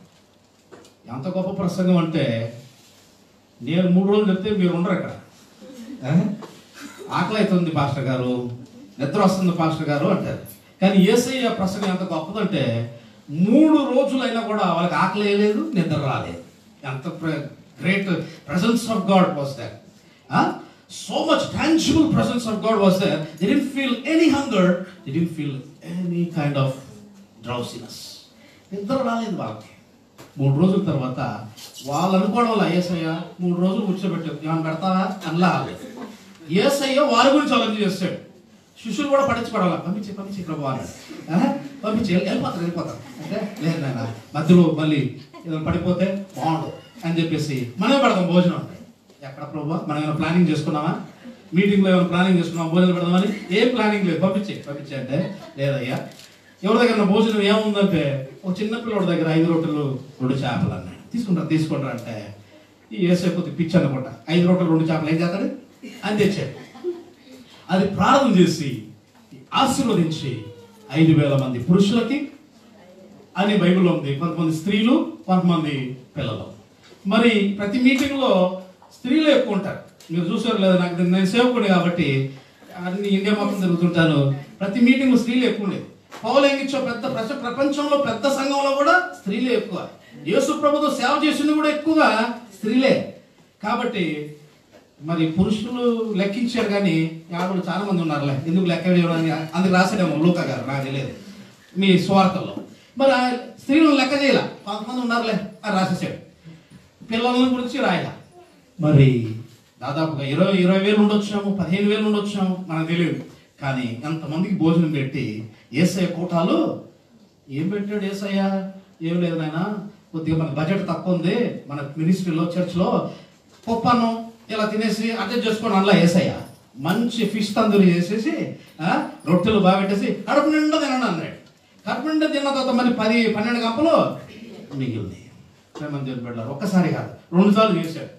ఎంత గొప్ప ప్రసంగం అంటే నేను మూడు రోజులు చెప్తే మీరు ఉండరు ఇక్కడ ఆ? ఆకలి అవుతుంది పాస్టర్ గారు నిద్ర వస్తుంది పాస్టర్ గారు అంటారు కానీ ఏసయ్య ప్రసంగం ఎంత గొప్పదంటే మూడు రోజులైనా కూడా వాళ్ళకి ఆకలి వేయలేదు నిద్ర రాలేదు ఎంత great presence of God was there so much tangible presence of God was there they didn't feel any hunger they didn't feel any kind of drowsiness నిద్ర రాలేదు వాళ్ళకి మూడు రోజుల తర్వాత వాళ్ళు అనుకోవడం వల్ల ఏసయ్య మూడు రోజులు కూర్చోబెట్టారు ఏమైనా పెడతావా అనలా ఏసయ్య వారి గురించి ఆలోచన చేస్తాడు శిష్యులు కూడా పడించుకోవడం పంపించి పంపించి ప్రభు అన్నాడు ఆ? పంపించి వెళ్ళి- వెళ్ళిపోతారు వెళ్ళిపోతారు అంటే లేదు నాయన మధ్యలో మళ్ళీ ఏదైనా పడిపోతే బాగుండు అని చెప్పేసి మనమే పెడదాం భోజనం అంటే ఎక్కడ ప్రభు మనం ఏమైనా ప్లానింగ్ చేసుకున్నామా మీటింగ్లో ఏమైనా ప్లానింగ్ చేసుకున్నామా భోజనం పెడదామని ఏం ప్లానింగ్ లేదు పంపించి పంపించి అంటే లేదయ్యా ఎవరి దగ్గర నా భోజనం ఏముందంటే ఒక చిన్న పిల్లడి దగ్గర ఐదు రొట్టెలు రెండు చేపలు అన్నాడు తీసుకుంటా తీసుకుంటా అంటే ఈ వేసే కొద్ది పిచ్చి అనుకుంటా ఐదు రొట్టెలు రెండు చేపలు ఏం చేస్తాడు అని తెచ్చాడు అది ప్రార్థన చేసి ఆశీర్వదించి ఐదు వేల మంది పురుషులకి అని బైబిల్లో ఉంది కొంతమంది స్త్రీలు కొంతమంది పిల్లలు మరి ప్రతి మీటింగ్లో స్త్రీలు ఎక్కువ ఉంటారు మీరు చూసారు లేదా నాకు నేను సేవకుడు కాబట్టి అన్ని ఇండియా మొత్తం తిరుగుతుంటాను ప్రతి మీటింగ్ స్త్రీలు ఎక్కువ ఉండేది పౌలంగిచ్చో పెద్ద ప్రపంచ ప్రపంచంలో పెద్ద సంఘంలో కూడా స్త్రీలే ఎక్కువ యేసు ప్రభుతో సేవ చేసింది కూడా ఎక్కువగా స్త్రీలే కాబట్టి మరి పురుషులు లెక్కించారు కానీ ఆడవాళ్ళు చాలా మంది ఉన్నారులే ఎందుకు లెక్క వేయడానికి అందుకు రాసాడేమో లూకా గారు నాకు తెలియదు మీ స్వార్థలో మరి ఆ స్త్రీలను లెక్క చేయాల కొంతమంది ఉన్నారులే అని రాసేసాడు పిల్లల గురించి రాయలా మరి దాదాపుగా ఇరవై ఇరవై వేలు ఉండొచ్చాము పదిహేను వేలు ఉండొచ్చాము మనకు తెలియదు కానీ ఎంతమందికి భోజనం పెట్టి ఏసయ్య కూటాలు ఏం పెట్టాడు ఏసయ్య ఏం లేదు నాయన కొద్దిగా మన బడ్జెట్ తక్కువ ఉంది మన మినిస్ట్రీలో చర్చ్లో పప్పన్నం ఇలా తినేసి అడ్జస్ట్ చేసుకొని అలా ఏసయ్య మంచి ఫిష్ తందూరి చేసేసి ఆ, రొట్టెలు బాగా పెట్టేసి కడుపు నిండా తినండి అన్నాడు కడుపు నిండా తిన్న తర్వాత మరి పది పన్నెండు గంపలు మిగిలింది ప్రేమ దేవుని బిడ్డలారా, ఒక్కసారి కాదు రెండు సార్లు చేశాడు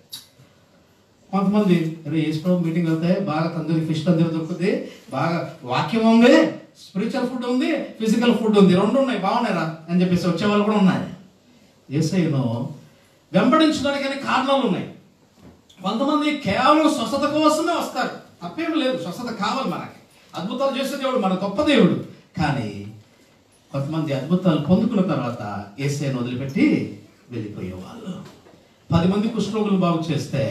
కొంతమంది అరే యేసు ప్రభు మీటింగ్ వెళ్తే బాగా తందూరి ఫిష్ తందూరి దొరుకుతుంది బాగా వాక్యం ఉంది స్పిరిచువల్ ఫుడ్ ఉంది ఫిజికల్ ఫుడ్ ఉంది రెండు ఉన్నాయి బాగున్నాయిరా అని చెప్పేసి వచ్చేవాళ్ళు కూడా ఉన్నాయి ఏసైను వెంబడించడానికి అనే కారణాలు ఉన్నాయి కొంతమంది కేవలం స్వస్థత కోసమే వస్తారు తప్పేం లేదు స్వస్థత కావాలి మనకి అద్భుతాలు చేసే దేవుడు మన గొప్ప దేవుడు కానీ కొంతమంది అద్భుతాలు పొందుకున్న తర్వాత ఏసైను వదిలిపెట్టి వెళ్ళిపోయేవాళ్ళు పది మంది కుష్ఠరోగులు బాగు చేస్తే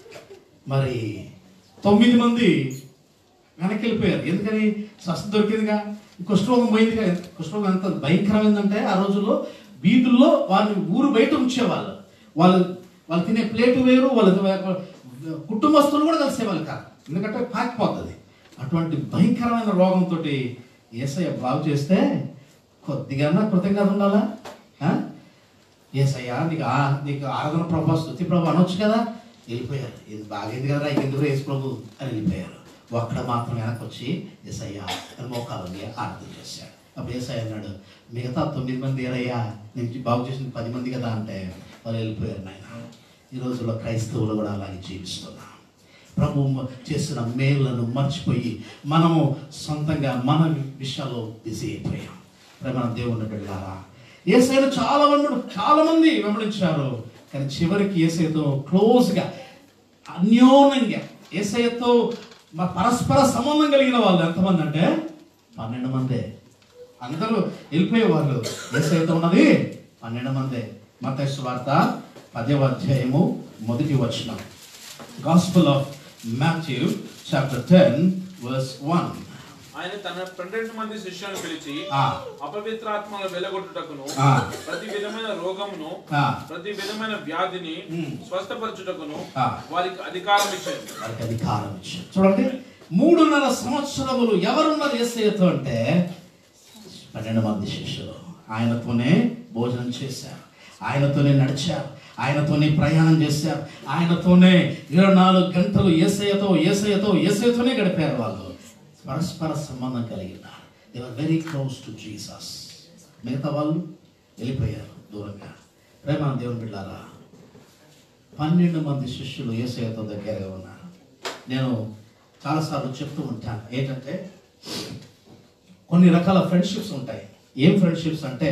మరి తొమ్మిది మంది వెనక్కి వెళ్ళిపోయారు ఎందుకని స్వస్థత దొరికిందిగా కుష్ఠరోగం పోయిందిగా కుష్ఠరోగం ఎంత భయంకరమైందంటే ఆ రోజుల్లో వీధుల్లో వాళ్ళని ఊరు బయట ఉంచేవాళ్ళు వాళ్ళు వాళ్ళు తినే ప్లేటు వేరు వాళ్ళ కుటుంబస్తులు కూడా కలిసేవాళ్ళు కాదు ఎందుకంటే పాకిపోతుంది అటువంటి భయంకరమైన రోగంతో ఏసయ్య బాగు చేస్తే కొద్దిగా కృతజ్ఞత ఉండాలా ఆ? ఏసయ్యా నీకు ఆ నీకు ఆరాధన ప్రభా స్థుతి ప్రభు అనొచ్చు కదా వెళ్ళిపోయారు ఇది బాగైంది కదా ఎందుకు యేసు ప్రభు అని వెళ్ళిపోయారు ఒక్కడ మాత్రం వెనక్కి వచ్చి ఏసయ్యా అని మోకాలని ఆరాధన చేశాడు అప్పుడు ఏసయ్య అన్నాడు మిగతా తొమ్మిది మంది ఏరయ్యా నేను బాగు చేసిన పది మంది కదా అంటే వాళ్ళు వెళ్ళిపోయారు నాయన ఈ రోజుల్లో క్రైస్తవులు కూడా అలాగే జీవిస్తున్నాం ప్రభు చేసిన మేళ్లను మర్చిపోయి మనము సొంతంగా మన విషయాల్లో బిజీ అయిపోయాం ప్రేమ దేవుని బిడ్డారా ఏసైను చాలా మంది చాలా మంది వెంబడించారు కానీ చివరికి ఏసైతో క్లోజ్గా అన్యోన్యంగా ఏసైతో మా పరస్పర సంబంధం కలిగిన వాళ్ళు ఎంతమంది అంటే పన్నెండు మందే అందరూ వెళ్ళిపోయే వాళ్ళు ఏసైతో ఉన్నది పన్నెండు మందే మతేశ్వ వార్త పదవ అధ్యాయము మొదటి వచనం gospel of Matthew chapter ten verse one ఆయన తన పన్నెండు మంది శిష్యులను పిలిచి ఆ. అపవిత్రాత్మల వెలగొట్టుటకును ఆ. ప్రతి విధమైన రోగమును ఆ. ప్రతి విధమైన వ్యాధిని ఉమ్. స్వస్థపరచుటకును ఆ. వారికి అధికారం ఇచ్చారు వారికి అధికారం ఇచ్చారు చూడండి మూడున్నర సంవత్సరములు ఎవరున్నారు ఏసయ్యతో అంటే పన్నెండు మంది శిష్యులు ఆయనతోనే భోజనం చేశారు ఆయనతోనే నడిచారు ఆయనతోనే ప్రయాణం చేశారు ఆయనతోనే ఇరవై నాలుగు గంటలు ఏసయ్యతో ఏసయ్యతో ఏసయ్యతోనే గడిపారు వాళ్ళు పరస్పర సంబంధం కలిగి ఉన్నారు they are very close to Jesus మిగతా వాళ్ళు వెళ్ళిపోయారు దూరంగా ప్రేమ దేవుని బిడ్డారా పన్నెండు మంది శిష్యులు ఏసయ్యతో దగ్గరగా ఉన్నారు నేను చాలాసార్లు చెప్తూ ఉంటాను ఏంటంటే కొన్ని రకాల ఫ్రెండ్షిప్స్ ఉంటాయి ఏం ఫ్రెండ్షిప్స్ అంటే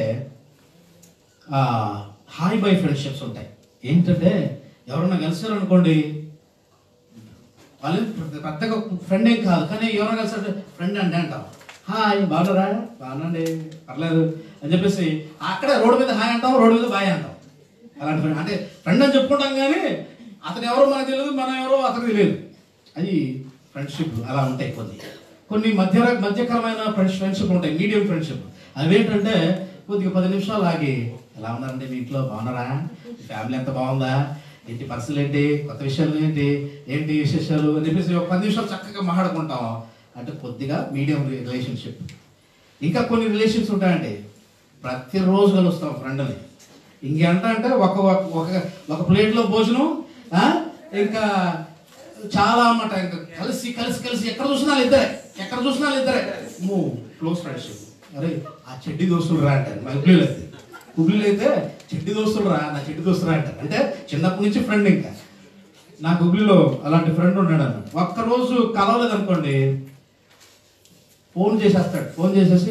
హాయ్ బై ఫ్రెండ్షిప్స్ ఉంటాయి ఏంటంటే ఎవరన్నా కలిసారనుకోండి వాళ్ళు పెద్దగా ఫ్రెండ్ ఏం కాదు కానీ ఎవరైనా కలిసారు ఫ్రెండ్ అంటే అంటాం హాయ్ బాగున్నారా బాగున్నాండి పర్లేదు అని చెప్పేసి అక్కడే రోడ్డు మీద హాయ్ అంటాం రోడ్డు మీద బాయ్ అంటాం అలాంటి ఫ్రెండ్ అంటే ఫ్రెండ్ అని చెప్పుకుంటాం కానీ అతను ఎవరో మనకు తెలియదు మనం ఎవరో అతనికి తెలియదు అది ఫ్రెండ్షిప్ అలా ఉంటాయి కొన్ని కొన్ని మధ్య మధ్యకరమైన ఫ్రెండ్స్ ఫ్రెండ్షిప్ ఉంటాయి మీడియం ఫ్రెండ్షిప్ అవి ఏంటంటే కొద్దిగా పది నిమిషాలు ఆగి ఎలా ఉన్నారండి మీ ఇంట్లో బాగున్నారా మీ ఫ్యామిలీ ఎంత బాగుందా ఏంటి పరిస్థితులు ఏంటి కొత్త విషయాలు ఏంటి ఏంటి విశేషాలు అని చెప్పేసి ఒక పది నిమిషాలు చక్కగా మాట్లాడుకుంటాం అంటే కొద్దిగా మీడియం రిలేషన్షిప్ ఇంకా కొన్ని రిలేషన్స్ ఉంటాయండి ప్రతిరోజు కలుస్తాం ఫ్రెండ్ని ఇంకెంత అంటే ఒక ఒక- ఒక ఒక ప్లేట్లో భోజనం ఆ? ఇంకా చాలా అన్నమాట ఇంకా కలిసి కలిసి కలిసి ఎక్కడ చూసినా వాళ్ళు ఇద్దరే ఎక్కడ చూసినా వాళ్ళు ఇద్దరే మూ క్లోజ్ ఫ్రెండ్షిప్ అరే ఆ చెడ్డి దోస్తులు రా అంటారు మా హుబ్లీలో అయితే హుబ్లీలో అయితే చెడ్డి దోస్తులు రా నా చెడ్డి దోస్తులు రా అంటారు అంటే చిన్నప్పటి నుంచి ఫ్రెండ్ ఇంకా నాకు హుబ్లీలో అలాంటి ఫ్రెండ్ ఉన్నాడు అన్న ఒక్కరోజు కలవలేదు అనుకోండి ఫోన్ చేసేస్తాడు ఫోన్ చేసేసి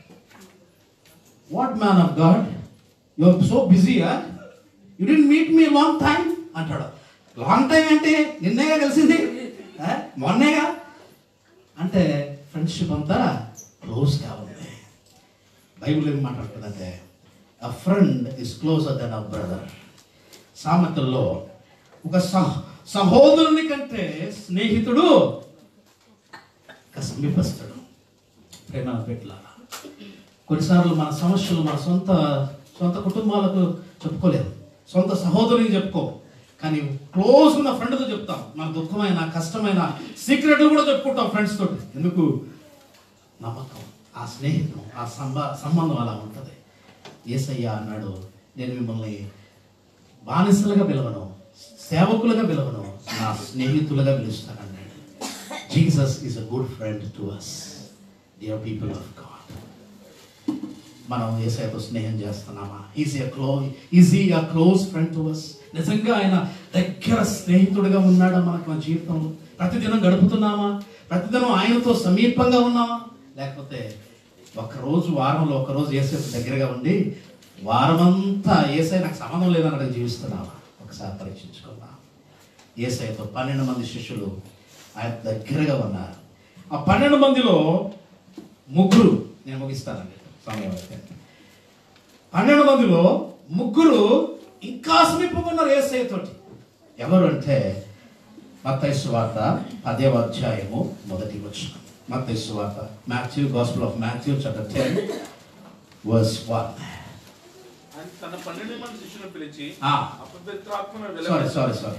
what man of God you are so బిజీయా you did meet me long time అంటాడు లాంగ్ టైం ఏంటి నిన్నేగా కలిసింది ఆ? మొన్నేగా అంటే ఫ్రెండ్షిప్ అంతా క్లోజ్గా ఉంది బైబిల్ ఏం మాట్లాడుతుందంటే a friend is closer than a brother సామెతల్లో ఒక సహ సహోదరుని కంటే స్నేహితుడు ఇంకా సమీపస్తుడు ప్రేమ పెట్టలాగా కొన్నిసార్లు మన సమస్యలు మన సొంత సొంత కుటుంబాలకు చెప్పుకోలేము సొంత సహోదరునికి చెప్పుకో కానీ క్లోజ్ ఉన్న ఫ్రెండ్తో చెప్తాం మన దుఃఖమైన కష్టమైన సీక్రెట్లు కూడా చెప్పుకుంటాం ఫ్రెండ్స్ తోటి ఎందుకు నమ్మకం ఆ స్నేహితం ఆ సంబ సంబంధం అలా ఉంటుంది ఏసయ్య అన్నాడు నేను మిమ్మల్ని బానిసలుగా పిలవను సేవకులుగా పిలవను నా స్నేహితులుగా పిలుస్తాను అన్నాడు Jesus is a good friend to us dear people of God మనం ఏసైతో స్నేహం చేస్తున్నామా is a close is a close friend to us నిజంగా ఆయన దగ్గర స్నేహితుడిగా ఉన్నాడా మనకు మన జీవితంలో ప్రతిదినం గడుపుతున్నామా ప్రతిదినం ఆయనతో సమీపంగా ఉన్నామా లేకపోతే ఒకరోజు వారంలో ఒకరోజు ఏసై దగ్గరగా ఉండి వారమంతా ఏసై నాకు సంబంధం లేదన్నట్టు జీవిస్తున్నావా ఒకసారి పరీక్షించుకుందాం ఏసైతో పన్నెండు మంది శిష్యులు ఆయన దగ్గరగా ఉన్నారు ఆ పన్నెండు మందిలో ముగ్గురు నేను ముగిస్తానండి సమయం అయితే పన్నెండు మందిలో ముగ్గురు ఇంకా సమీపంగా ఉన్నారు ఏసఐ తోటి ఎవరు అంటే మత్తైసు వార్త పదేవ అధ్యాయము మొదటి వచ్చిన మత్తైసు వార్త Matthew gospel of Matthew chapter ten verse one ఆయన తన పన్నెండు మంది శిష్యులను పిలిచి Ah. అపవిత్రాత్మను సారీ వెలువరించు. Sorry sorry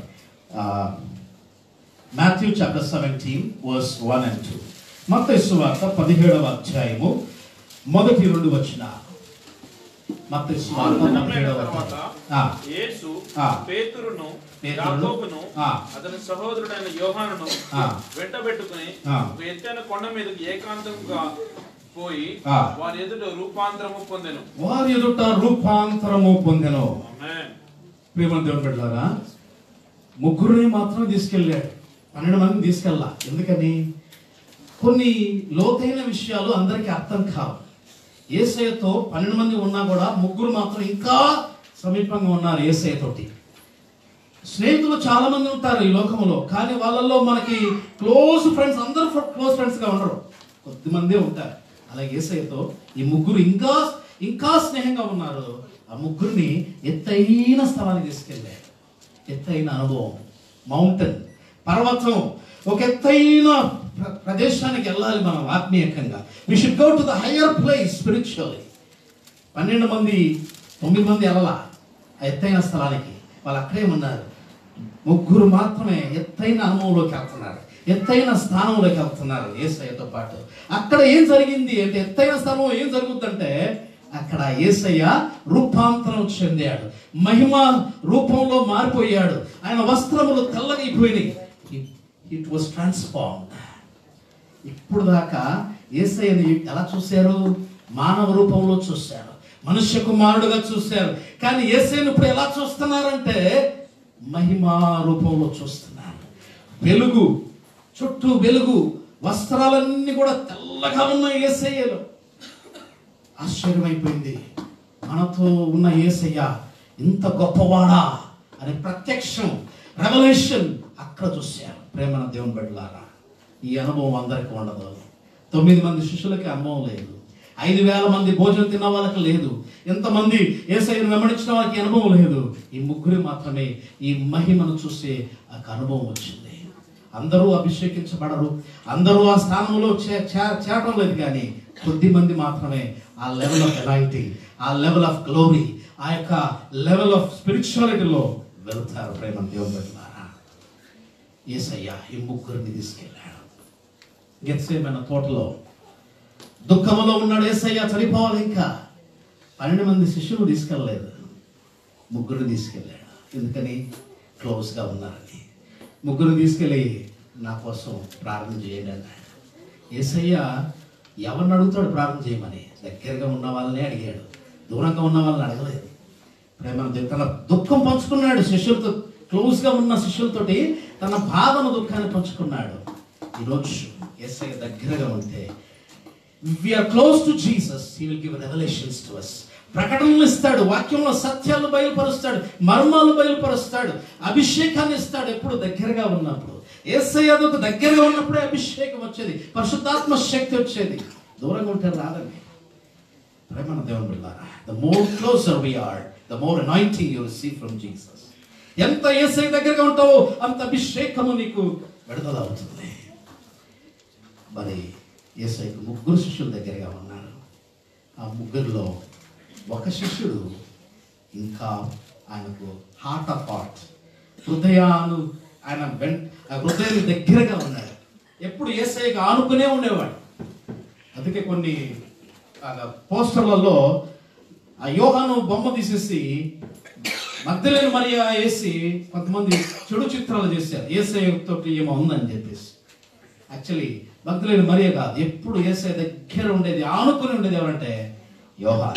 Matthew chapter seventeen verse one and two మత్తైసు వార్త పదిహేడవ అధ్యాయము మొదటి రెండు వచ్చిన మత్తైసు ఆరు వార్త దినములైన పదిహేడవ తర్వాత ఆ. యేసు ఆ. పేతురును పేతురును, యాకోబును ఆ. అతని సహోదరుడైన యోహానును ఆ. వెంటబెట్టుకుని ఆ. ఒక ఎత్తైన కొండ మీదకి ఏకాంతంగా పోయి ఆ. వారి ఎదుట రూపాంతరము పొందెను వారి ఎదుట రూపాంతరము పొందెను ఆమేన్. ప్రేమ దేవుని బిడ్డలారా ముగ్గురిని మాత్రం తీసుకెళ్ళాడు పన్నెండు మందిని తీసుకెళ్ళా ఎందుకని కొన్ని లోతైన విషయాలు అందరికీ అర్థం కావు ఏసయ్యతో పన్నెండు మంది ఉన్నా కూడా ముగ్గురు మాత్రం ఇంకా సమీపంగా ఉన్నారు ఏసయ్య తోటి స్నేహితులు చాలా మంది ఉంటారు ఈ లోకంలో కానీ వాళ్ళల్లో మనకి క్లోజ్ ఫ్రెండ్స్ అందరూ క్లోజ్ ఫ్రెండ్స్ గా ఉండరు కొద్ది మందే ఉంటారు అలాగే ఏసయ్యతో ఈ ముగ్గురు ఇంకా ఇంకా స్నేహంగా ఉన్నారు ఆ ముగ్గురిని ఎత్తైన స్థలానికి తీసుకెళ్ళారు ఎత్తైన అనుభవం మౌంటైన్ పర్వతం ఒక ఎత్తైన ప్ర- ప్రదేశానికి వెళ్ళాలి మనం ఆత్మీయకంగా we should go to the higher place spiritually పన్నెండు మంది తొమ్మిది మంది వెళ్ళలా ఆ ఎత్తైన స్థలానికి వాళ్ళు అక్కడే ఉన్నారు ముగ్గురు మాత్రమే ఎత్తైన అనుభవంలోకి వెళ్తున్నారు ఎత్తైన స్థానంలోకి వెళ్తున్నారు ఏసయ్యతో పాటు అక్కడ ఏం జరిగింది అంటే ఎత్తైన స్థానంలో ఏం జరుగుతుందంటే అక్కడ ఏసయ్య రూపాంతరం చెందాడు మహిమ రూపంలో మారిపోయాడు ఆయన వస్త్రములు తెల్లగైపోయినాయి ఇట్ వాస్ ట్రాన్స్ఫార్మ్డ్ ఇప్పుడు దాకా ఏసయ్యని ఎలా చూశారు మానవ రూపంలో చూశారు మనుష్య కుమారుడుగా చూశారు కానీ ఏసయ్యను ఇప్పుడు ఎలా చూస్తున్నారంటే మహిమా రూపంలో చూస్తున్నారు వెలుగు చుట్టూ వెలుగు వస్త్రాలన్నీ కూడా తెల్లగా ఉన్నాయి ఏసయ్యలో ఆశ్చర్యమైపోయింది మనతో ఉన్న ఏసయ్య ఇంత గొప్పవాడా అనే ప్రత్యక్షం రెవల్యూషన్ అక్కడ చూశారు ప్రేమన దేవుని బిడ్డలారా ఈ అనుభవం అందరికీ ఉండదు తొమ్మిది మంది శిష్యులకి అనుభవం లేదు ఐదు వేల మంది భోజనం తిన్న వాళ్ళకి లేదు ఎంతమంది ఏసైను వెంబడించిన వాళ్ళకి అనుభవం లేదు ఈ ముగ్గురు మాత్రమే ఈ మహిమను చూసే ఆ అనుభవం వచ్చింది అందరూ అభిషేకించబడరు అందరూ ఆ స్థానంలో చే- చే- చేరడం లేదు కానీ కొద్ది మంది మాత్రమే ఆ లెవెల్ ఆఫ్ ఎలాంటి ఆ లెవెల్ ఆఫ్ గ్లోరీ ఆ యొక్క లెవెల్ ఆఫ్ స్పిరిచువాలిటీలో వెళ్తారు ప్రేమ దేవుని బిడ్డలారా ఏసయ్య ఈ ముగ్గురిని తీసుకెళ్ళాడు గెత్సేమైన తోటలో దుఃఖంలో ఉన్నాడు ఏసయ్య చనిపోవాలి ఇంకా పన్నెండు మంది శిష్యులు తీసుకెళ్ళలేదు ముగ్గురు తీసుకెళ్ళాడు ఎందుకని క్లోజ్గా ఉన్నారని ముగ్గురు తీసుకెళ్ళి నా కోసం ప్రార్థన చేయండి అన్నాడు ఏసయ్య ఎవరిని అడుగుతాడు ప్రార్థన చేయమని దగ్గరగా ఉన్న వాళ్ళని అడిగాడు దూరంగా ఉన్న వాళ్ళని అడగలేదు ప్రేమ తన దుఃఖం పంచుకున్నాడు శిష్యులతో క్లోజ్గా ఉన్న శిష్యులతోటి తన బాధను దుఃఖాన్ని పంచుకున్నాడు ఈరోజు ఎస్ఐ దగ్గరగా ఉంటే we are close to Jesus he will give revelations to us ప్రకటనలు ఇస్తాడు వాక్యంలో సత్యాలు బయలుపరుస్తాడు మర్మాలు బయలుపరుస్తాడు అభిషేకాన్ని ఇస్తాడు ఎప్పుడు దగ్గరగా ఉన్నప్పుడు ఏసయ్యకు దగ్గరగా ఉన్నప్పుడే అభిషేకం వచ్చేది పరిశుద్ధాత్మ శక్తి వచ్చేది దూరంగా ఉంటే రాదండి ప్రేమన దేవుని బిడ్డారా the more closer we are the more anointing you receive from Jesus ఎంత ఏసై దగ్గరగా ఉంటావో అంత అభిషేకము నీకు విడుదల అవుతుంది మరి ఏసైకు ముగ్గురు శిష్యుల దగ్గరగా ఉన్నారు ఆ ముగ్గురిలో ఒక శిష్యుడు ఇంకా ఆయనకు హార్ట్ ఆఫ్ హార్ట్ హృదయాలు ఆయన వెంట ఆ హృదయం దగ్గరగా ఉన్నాడు ఎప్పుడు ఏసైకి ఆనుకునే ఉండేవాడు అందుకే కొన్ని ఆ పోస్టర్లలో ఆ యోహాను బొమ్మ తీసేసి మధ్యలేని మరియా వేసి కొంతమంది చెడు చిత్రాలు చేశారు ఏసఐ తోటి ఏమో ఉందని చెప్పేసి యాక్చువల్లీ భక్తులేని మరియ కాదు ఎప్పుడు ఏసఐ దగ్గర ఉండేది ఆనుకుని ఉండేది ఎవరంటే యోహాన్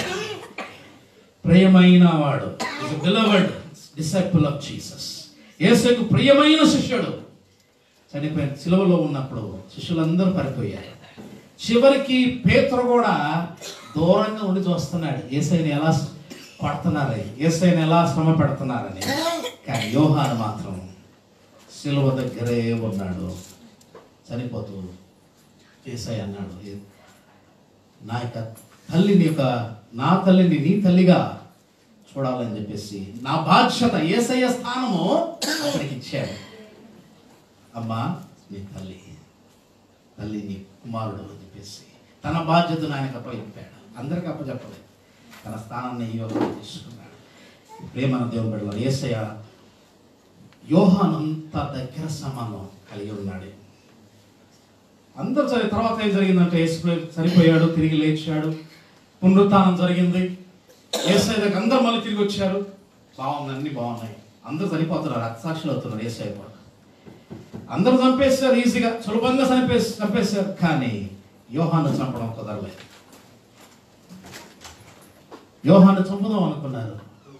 ప్రియమైన వాడు బిలవర్డ్ డిసైపుల్ ఆఫ్ జీసస్ యేసుకు ప్రియమైన శిష్యుడు చనిపోయిన సిలువలో ఉన్నప్పుడు శిష్యులందరూ పడిపోయారు చివరికి పేతురు కూడా దూరంగా ఉండి చూస్తున్నాడు ఏసైని ఎలా పడుతున్నారని ఏసైని ఎలా శ్రమ పెడుతున్నారని కానీ యోహాను మాత్రం సిలువ దగ్గరే ఉన్నాడు చనిపోతూ ఏసై అన్నాడు "ఏ- నా యొక్క తల్లిని యొక్క నా తల్లిని నీ తల్లిగా చూడాలని చెప్పేసి నా బాధ్యత ఏసయ్య స్థానము అక్కడికి ఇచ్చాడు అమ్మా నీ తల్లి తల్లి నీ కుమారుడు అని చెప్పేసి తన బాధ్యతను ఆయనకు అప్పచెప్పాడు అందరికీ అప్పచెప్పలేదు తన స్థానాన్ని ఈ యోగంలో తీసుకున్నాడు ప్రేమన దేవుని బిడ్డలు ఏసయ్య యోహానంత దగ్గర సంబంధం కలిగి ఉన్నాడు అందరూ సరే తర్వాత ఏం జరిగిందంటే యేసు చనిపోయాడు తిరిగి లేచాడు పునరుత్థానం జరిగింది ఏసఐ దగ్గర అందరూ మళ్ళీ తిరిగి వచ్చారు బాగుంది అన్ని బాగున్నాయి అందరూ చనిపోతున్నారు రక్తసాక్షులు అవుతున్నారు ఏసఐ కూడా అందరూ చంపేశారు ఈజీగా సులభంగా చంపేసి చంపేశారు కానీ యోహాను చంపడం కుదరలేదు యోహాను చంపుదాం అనుకున్నారు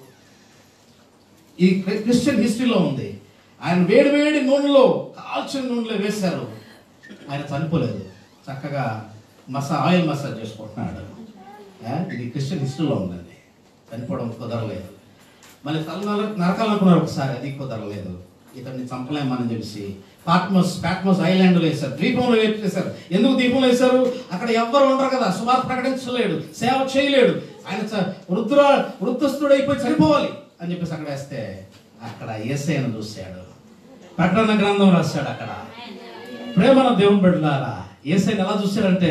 ఈ క్రి- క్రిస్టియన్ హిస్టరీలో ఉంది ఆయన వేడి వేడి నూనెలో కాల్చిన నూనెలో వేశారు ఆయన చనిపోలేదు చక్కగా మసా ఆయిల్ మసాజ్ చేసుకుంటున్నాడు ఆ, ఇది క్రిస్టియన్ హిస్టరీలో ఉందండి చనిపోవడం కుదరలేదు మళ్ళీ తల నర- నరకాలనుకున్నారు ఒకసారి అది కుదరలేదు ఇతన్ని చంపలేమని చెప్పేసి పాట్మోస్ పాట్మోస్ ఐలాండ్లో వేశారు ద్వీపంలో వేసేశారు ఎందుకు ద్వీపంలో వేశారు అక్కడ ఎవ్వరు ఉండరు కదా సువార్త ప్రకటించలేడు సేవ చేయలేడు ఆయన చ- వృద్ధురా వృద్ధస్తుడైపోయి చనిపోవాలి అని చెప్పేసి అక్కడ వేస్తే అక్కడ ఏసైను చూశాడు ప్రకటన గ్రంథం రాశాడు అక్కడ ప్రేమన దేవుని బిడ్డలారా ఏసైని ఎలా చూశాడంటే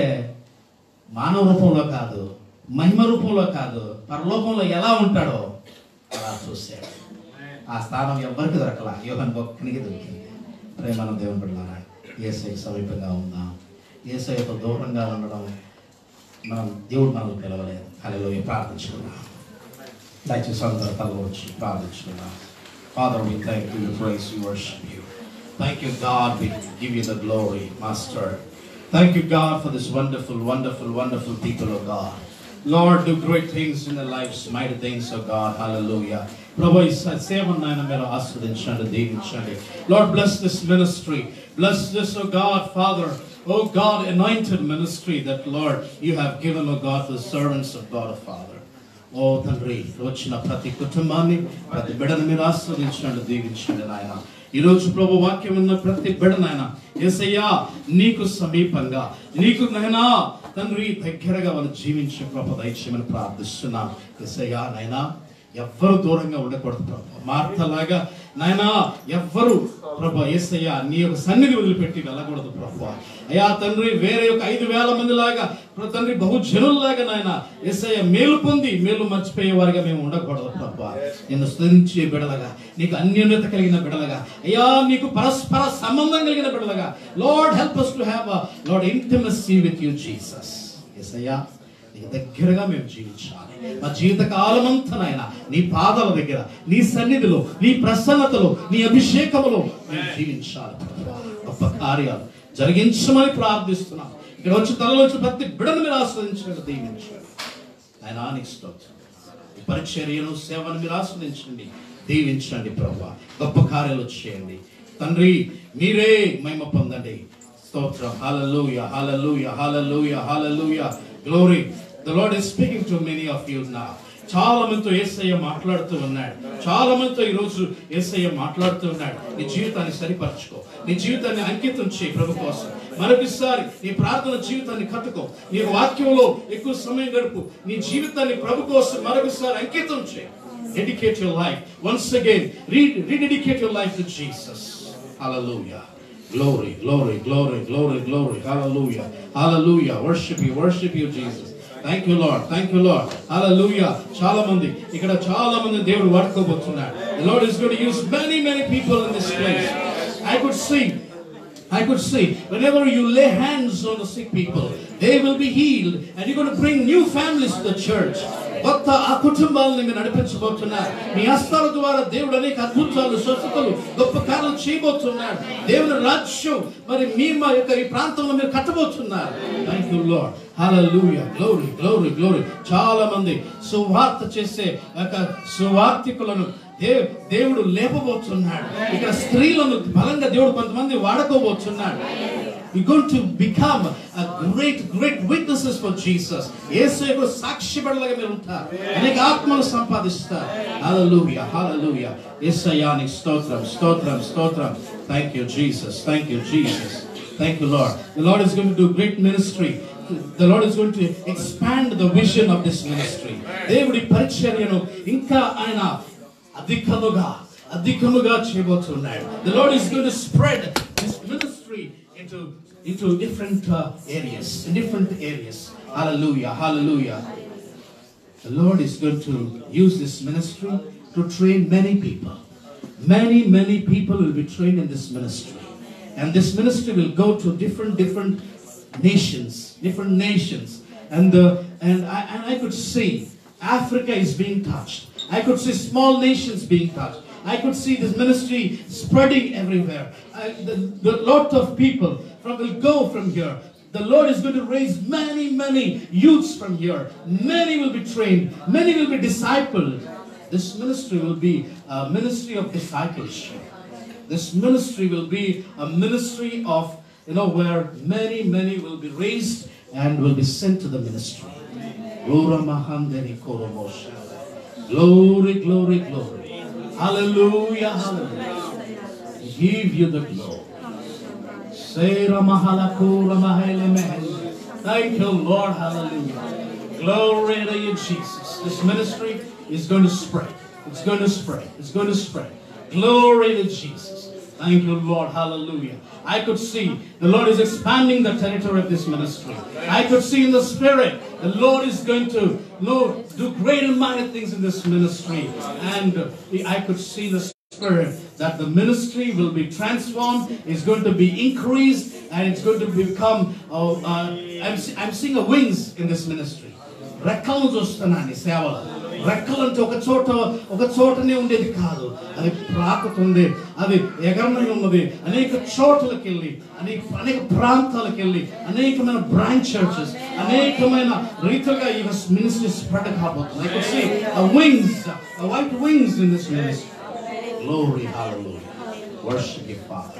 మానవ రూపంలో కాదు మహిమ రూపంలో కాదు పరలోకంలో ఎలా ఉంటాడో అలా చూశాడు ఆ స్థానం ఎవ్వరికి దొరకలా యోహన్ ఒక్కనికి దొరికింది ప్రేమన దేవుని బిడ్డలారా ఏసై సమీపంగా ఉందాం ఏసైతో దూరంగా ఉండడం మనం దేవుడు మనల్ని పిలవలేదు అలా ప్రార్థించుకున్నాం దయచేసి అందరూ తలవచ్చు ప్రార్థించుకున్నాం Father, we thank you, we praise you, worship you. Thank you, God, we give you the glory, Master. Thank you, God, for this wonderful, wonderful, wonderful people, oh God. Lord, do great things in their lives, mighty things, oh God. Hallelujah. ప్రభు ఈ స- సేవను నాయన మీరు ఆస్వాదించండి దీవించండి Lord bless this ministry bless this O God Father O God anointed ministry that Lord you have given oh God to the servants of God Father ఓ తండ్రి వచ్చిన ప్రతి కుటుంబాన్ని ప్రతి బిడను మీరు ఆస్వాదించండి దీవించండి నాయన ఈ రోజు ప్రభు వాక్యం ఉన్న ప్రతి బిడ నాయన ఏసయ్యా నీకు సమీపంగా నీకు నాయనా తండ్రి దగ్గరగా వాళ్ళు జీవించే ప్రభు దయచేయమని ప్రార్థిస్తున్నాం ఏసయ్యా నాయనా ఎవ్వరు దూరంగా ఉండకూడదు ప్రభు మార్తలాగా నాయనా ఎవ్వరు ప్రభు ఏసయ్య నీ యొక్క సన్నిధి వదిలిపెట్టి వెళ్ళకూడదు ప్రభు అయ్యా తండ్రి వేరే యొక్క ఐదు వేల మంది లాగా ప్రభు తండ్రి బహుజనుల్లాగా నాయన ఏసయ్య మేలు పొంది మేలు మర్చిపోయే వారిగా మేము ఉండకూడదు ప్రభు నిన్ను స్థుతించే బిడలగా నీకు అన్యోన్యత కలిగిన బిడలగా అయ్యా నీకు పరస్పర సంబంధం కలిగిన బిడలగా Lord help us to have Lord intimacy with you Jesus ఏసయ్యా నీకు దగ్గరగా మేము జీవించాలి మా జీవిత కాలమంతా నాయన నీ పాదాల దగ్గర నీ సన్నిధిలో నీ ప్రసన్నతలో నీ అభిషేకములో మేము జీవించాలి ప్రభువా. గొప్ప కార్యాలు జరిగించమని ప్రార్థిస్తున్నాం ఇక్కడ వచ్చి తలలోంచి ప్రతి బిడను మీరు ఆస్వాదించండి దీవించండి ఆయన నీకు స్తోత్రం ఈ పరిచర్యను సేవను మీరు ఆస్వాదించండి దీవించండి ప్రభు గొప్ప కార్యాలు చేయండి తండ్రి మీరే మహిమ పొందండి స్తోత్రం hallelujah hallelujah hallelujah hallelujah glory the lord is speaking to many of you now చాలా మందితో ఏసయ్య మాట్లాడుతూ ఉన్నాడు చాలా మందితో ఈ రోజు ఏసయ్య మాట్లాడుతూ ఉన్నాడు నీ జీవితాన్ని సరిపరచుకో నీ జీవితాన్ని అంకితం చేయి ప్రభు కోసం మరొకసారి నీ ప్రార్థన జీవితాన్ని కట్టుకో నీ వాక్యంలో ఎక్కువ సమయం గడుపు నీ జీవితాన్ని ప్రభు కోసం మరొకసారి అంకితం చేయి dedicate your life once again read rededicate your life to jesus hallelujah glory glory glory glory glory hallelujah hallelujah worship you worship you jesus thank you Lord thank you lord hallelujah చాలా మంది ఇక్కడ చాలా మంది దేవుడు వాడుకోబోతున్నాడు the lord is going to use many many people in this place i could see I could see whenever you lay hands on the sick people, they will be healed, and you're going to bring new families to the church. కొత్త ఆ కుటుంబాలను మీరు నడిపించబోతున్నారు మీ హస్తాల ద్వారా దేవుడు అనేక అద్భుతాలు స్వస్థతలు గొప్ప కార్యాలు చేయబోతున్నాడు దేవుని రాజ్యం మరి మీ మా యొక్క ఈ ప్రాంతంలో మీరు కట్టబోతున్నారు thank you lord hallelujah glory glory glory చాలా మంది సువార్త చేసే ఒక సువార్థికులను దే- దేవుడు లేపబోతున్నాడు ఇక్కడ స్త్రీలను బలంగా దేవుడు కొంతమంది వాడుకోబోతున్నాడు You're going to become a great, great witnesses for Jesus. యేసు యొక్క సాక్షిపడలాగా మీరు ఉంటారు అనేక ఆత్మలు సంపాదిస్తారు హల్లెలూయా హల్లెలూయా యేసయ్యానికి స్తోత్రం స్తోత్రం స్తోత్రం thank you Jesus thank you Jesus thank you lord the lord is going to do great ministry the lord is going to expand the vision of this ministry దేవుడి పరిచర్యను ఇంకా ఆయన అధికముగా అధికముగా చేయబోతున్నాడు the lord is going to spread this ministry into into different uh, areas in different areas hallelujah hallelujah the lord is going to use this ministry to train many people many many people will be trained in this ministry and this ministry will go to different different nations different nations and the and I, and I could see Africa is being touched I could see small nations being touched I could see this ministry spreading everywhere. I, the, the lot of people from will go from here. The Lord is going to raise many, many youths from here. Many will be trained. Many will be discipled. This ministry will be a ministry of discipleship. This ministry will be a ministry of, you know, where many, many will be raised and will be sent to the ministry. Glory, Mahandari Koromosha. Glory, glory, glory. Hallelujah, hallelujah. Give you the glory. Sera mahalakura mahele mehele. Thank you, Lord. Hallelujah. Glory to you, Jesus. This ministry is going to spread. It's going to spread. It's going to spread. Glory to Jesus. Thank you, Lord. Hallelujah. I could see the Lord is expanding the territory of this ministry. I could see in the spirit the Lord is going to Lord, do great and mighty things in this ministry. And uh, I could see the Spirit that the ministry will be transformed, is going to be increased, and it's going to become. Uh, uh, I'm, see- I'm seeing a wings in this ministry. రెక్కలను చూస్తున్నాను ఈ సేవలో రెక్కలు అంటే ఒక చోట ఒక చోటనే ఉండేది కాదు అది ప్రాకుతుంది అది ఎగరమై ఉన్నది అనేక చోట్లకి వెళ్ళి అనేక అనేక ప్రాంతాలకు వెళ్ళి అనేకమైన బ్రాంచ్ చర్చెస్ అనేకమైన రీతిగా ఈ మినిస్ట్రీ స్ప్రెడ్ కాబోతుంది I could see a wings, a white wings in this ministry. Glory, hallelujah. Worship you, Father.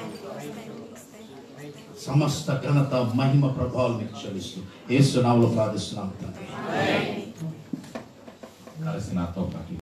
సమస్త ఘనత మహిమ ప్రభావాలు మీకు చెల్లిస్తూ యేసు నామములో ప్రార్థిస్తున్నాం తండ్రి కలిసి నాతో పాటు